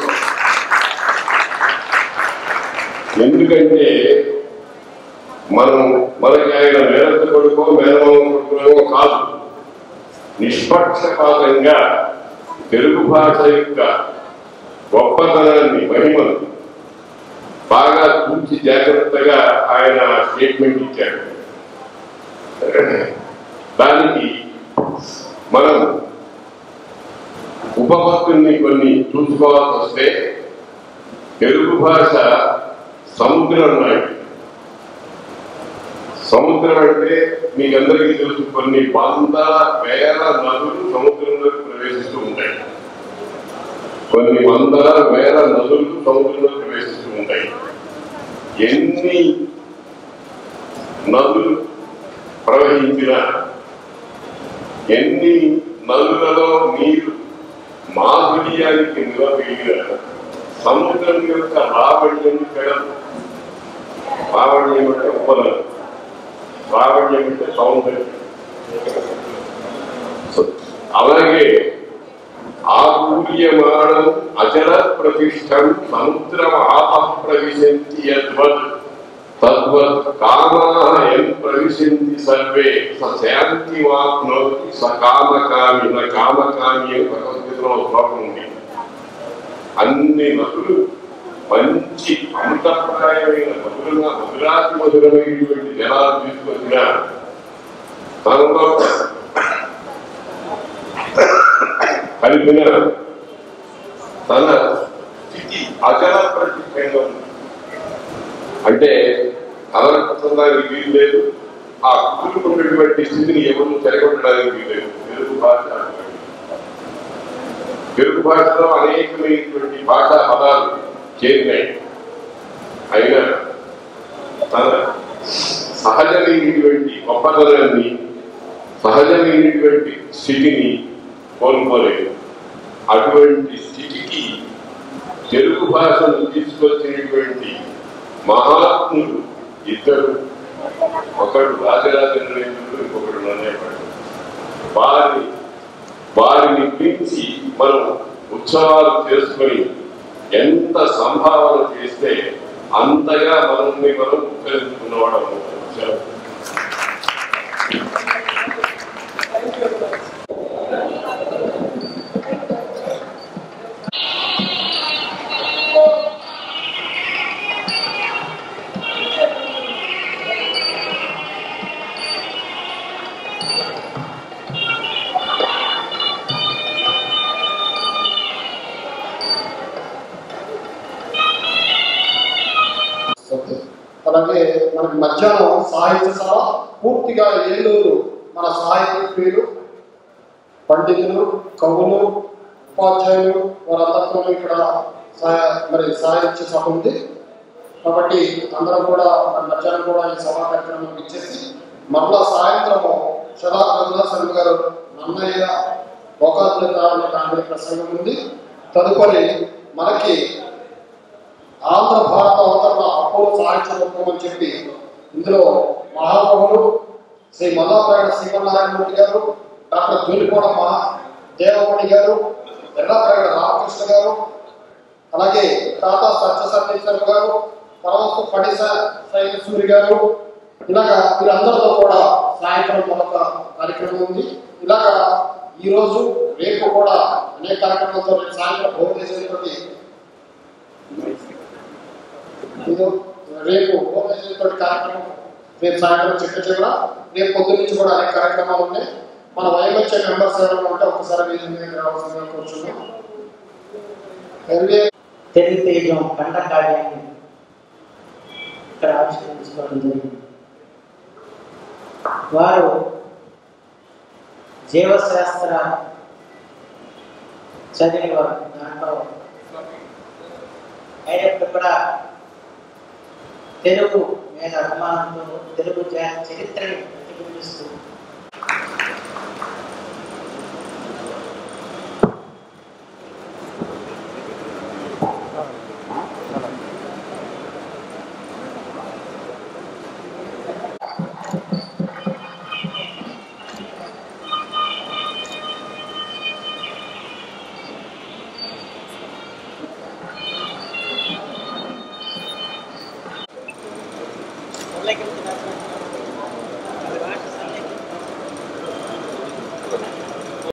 ఎందుకంటే మనం మనకి ఆయన మేనత్త కొడుకో మేనమామ కొడుకునేమో కాదు నిష్పక్షపాతంగా తెలుగు భాష యొక్క గొప్పతనాన్ని మహిమను బాగా చూసి జాగ్రత్తగా ఆయన స్టేట్మెంట్ ఇచ్చాడు దానికి మనం ఉపపత్తుల్ని కొన్ని చూసుకోవాల్సి వస్తే తెలుగు భాష సముద్రం లాంటి సముద్రం అంటే మీకందరికీ తెలుసు కొన్ని వందల వేల నదులు సముద్రంలోకి ప్రవేశిస్తూ ఉంటాయి కొన్ని వందల వేల నదులు సముద్రంలో ప్రవేశిస్తూ ఉంటాయి ఎన్ని నదులు ప్రవహించినా ఎన్ని నదులలో నీరు మాధుర్యానికి నిలబెట్టిన సముద్రం యొక్క రావణ్యం పెడదు రావణ్యం అంటే ఉపనదు రావణ్యం అంటే సౌందర్యం అలాగే ఆకూర్యమాణం అచల ప్రతిష్టం సముద్రం ఆప ప్రవిశంతి యద్వత్ తద్వత్ కామాః యం ప్రవిశంతి సర్వే స శాంతి వాప్నోతి స కామకామి న కామకామి అని భగవద్గీతలో ఒక శ్లోకం ఉంది అన్ని నదులు మంచి అమృతప్రాయమైన మధురంగా మధురాతి మధురమైనటువంటి జలాలు తీసుకొచ్చిన తనలో కలిపిన తన స్థితి అచల ప్రతిష్టంగా ఉంది అంటే కలరపత్రానికి వీలు లేదు ఆ కూరుకున్నటువంటి స్థితిని ఎవరు చెరగొట్టడానికి వీలు లేదు తెలుగు భాష తెలుగు భాషలో అనేకమైనటువంటి భాషా పదాలు చేరినాయి అయినా తన సహజమైనటువంటి గొప్పతనాన్ని సహజమైనటువంటి స్థితిని కోల్పోలేదు అటువంటి స్థితికి తెలుగు భాషను తీసుకొచ్చినటువంటి మహాత్ములు ఇద్దరు ఒకడు రాజరాజేంద్రుడు ఇంకొకడు నన్నేవాడు వారిని వారిని పిలిచి మనం ఉత్సవాలు చేసుకొని ఎంత సంభావన చేస్తే అంతగా మనల్ని మనం ఉపయోగించుకున్నవాడు అవుతాం అలాగే మనకి మధ్యాహ్నం సాహిత్య సభ పూర్తిగా ఏలూరు మన సాహిత్యులు పండితులు కవులు ఉపాధ్యాయులు వారందరితో ఇక్కడ సా- మరి సాహిత్య సభ ఉంది కాబట్టి అందరం కూడా మరి మధ్యాహ్నం కూడా ఈ సభా కార్యక్రమం ఇచ్చేసి మరలా సాయంత్రము శదా రఘుదాసన్ గారు నన్నయ్య గోకాతుల అనే కామెడీ ప్రసంగం ఉంది తదుపరి మనకి ఆంధ్ర భారత అవతరణ అపోలో సాహిత్య రూపం అని చెప్పి ఇందులో మహాకవులు శ్రీ మల్లాప్రాయణ శ్రీమన్నారాయణమూర్తి గారు డాక్టర్ జూలికోడ మహా దేవమణి గారు ఎర్రప్రాయణ రామకృష్ణ గారు అలాగే తాతా సత్యసర్వేశ్వర గారు పరమస్తు పడిస సూరి గారు ఇలాగా వీరందరితో కూడా సాయంత్రం మరొక కార్యక్రమం ఉంది ఇలాగా ఈ రోజు రేపు కూడా అనేక కార్యక్రమాలతో రేపు సాయంత్రం భోజనం చేసేటువంటి ఇది రేపు భోజనం కార్యక్రమం రేపు సాయంత్రం చిట్ట చివర రేపు పొద్దు నుంచి కూడా అనేక కార్యక్రమాలు ఉన్నాయి మన వైఎంహెచ్ఏ మెంబర్స్ ఎవరైనా ఉంటే ఒకసారి వీళ్ళ మీద రావాల్సిందిగా కూర్చున్నాం ఎల్ఏ తెలుగు తేజం పంట కార్యాన్ని ఇక్కడ ఆవిష్కరించుకోవడం జరిగింది వారు జీవశాస్త్ర చదివేవారు దాంట్లో అయినప్పుడు కూడా తెలుగు మీద అభిమానంతో తెలుగు జా- చరిత్రని ప్రతిబింబిస్తూ మొదలెకెళ్తున్నారు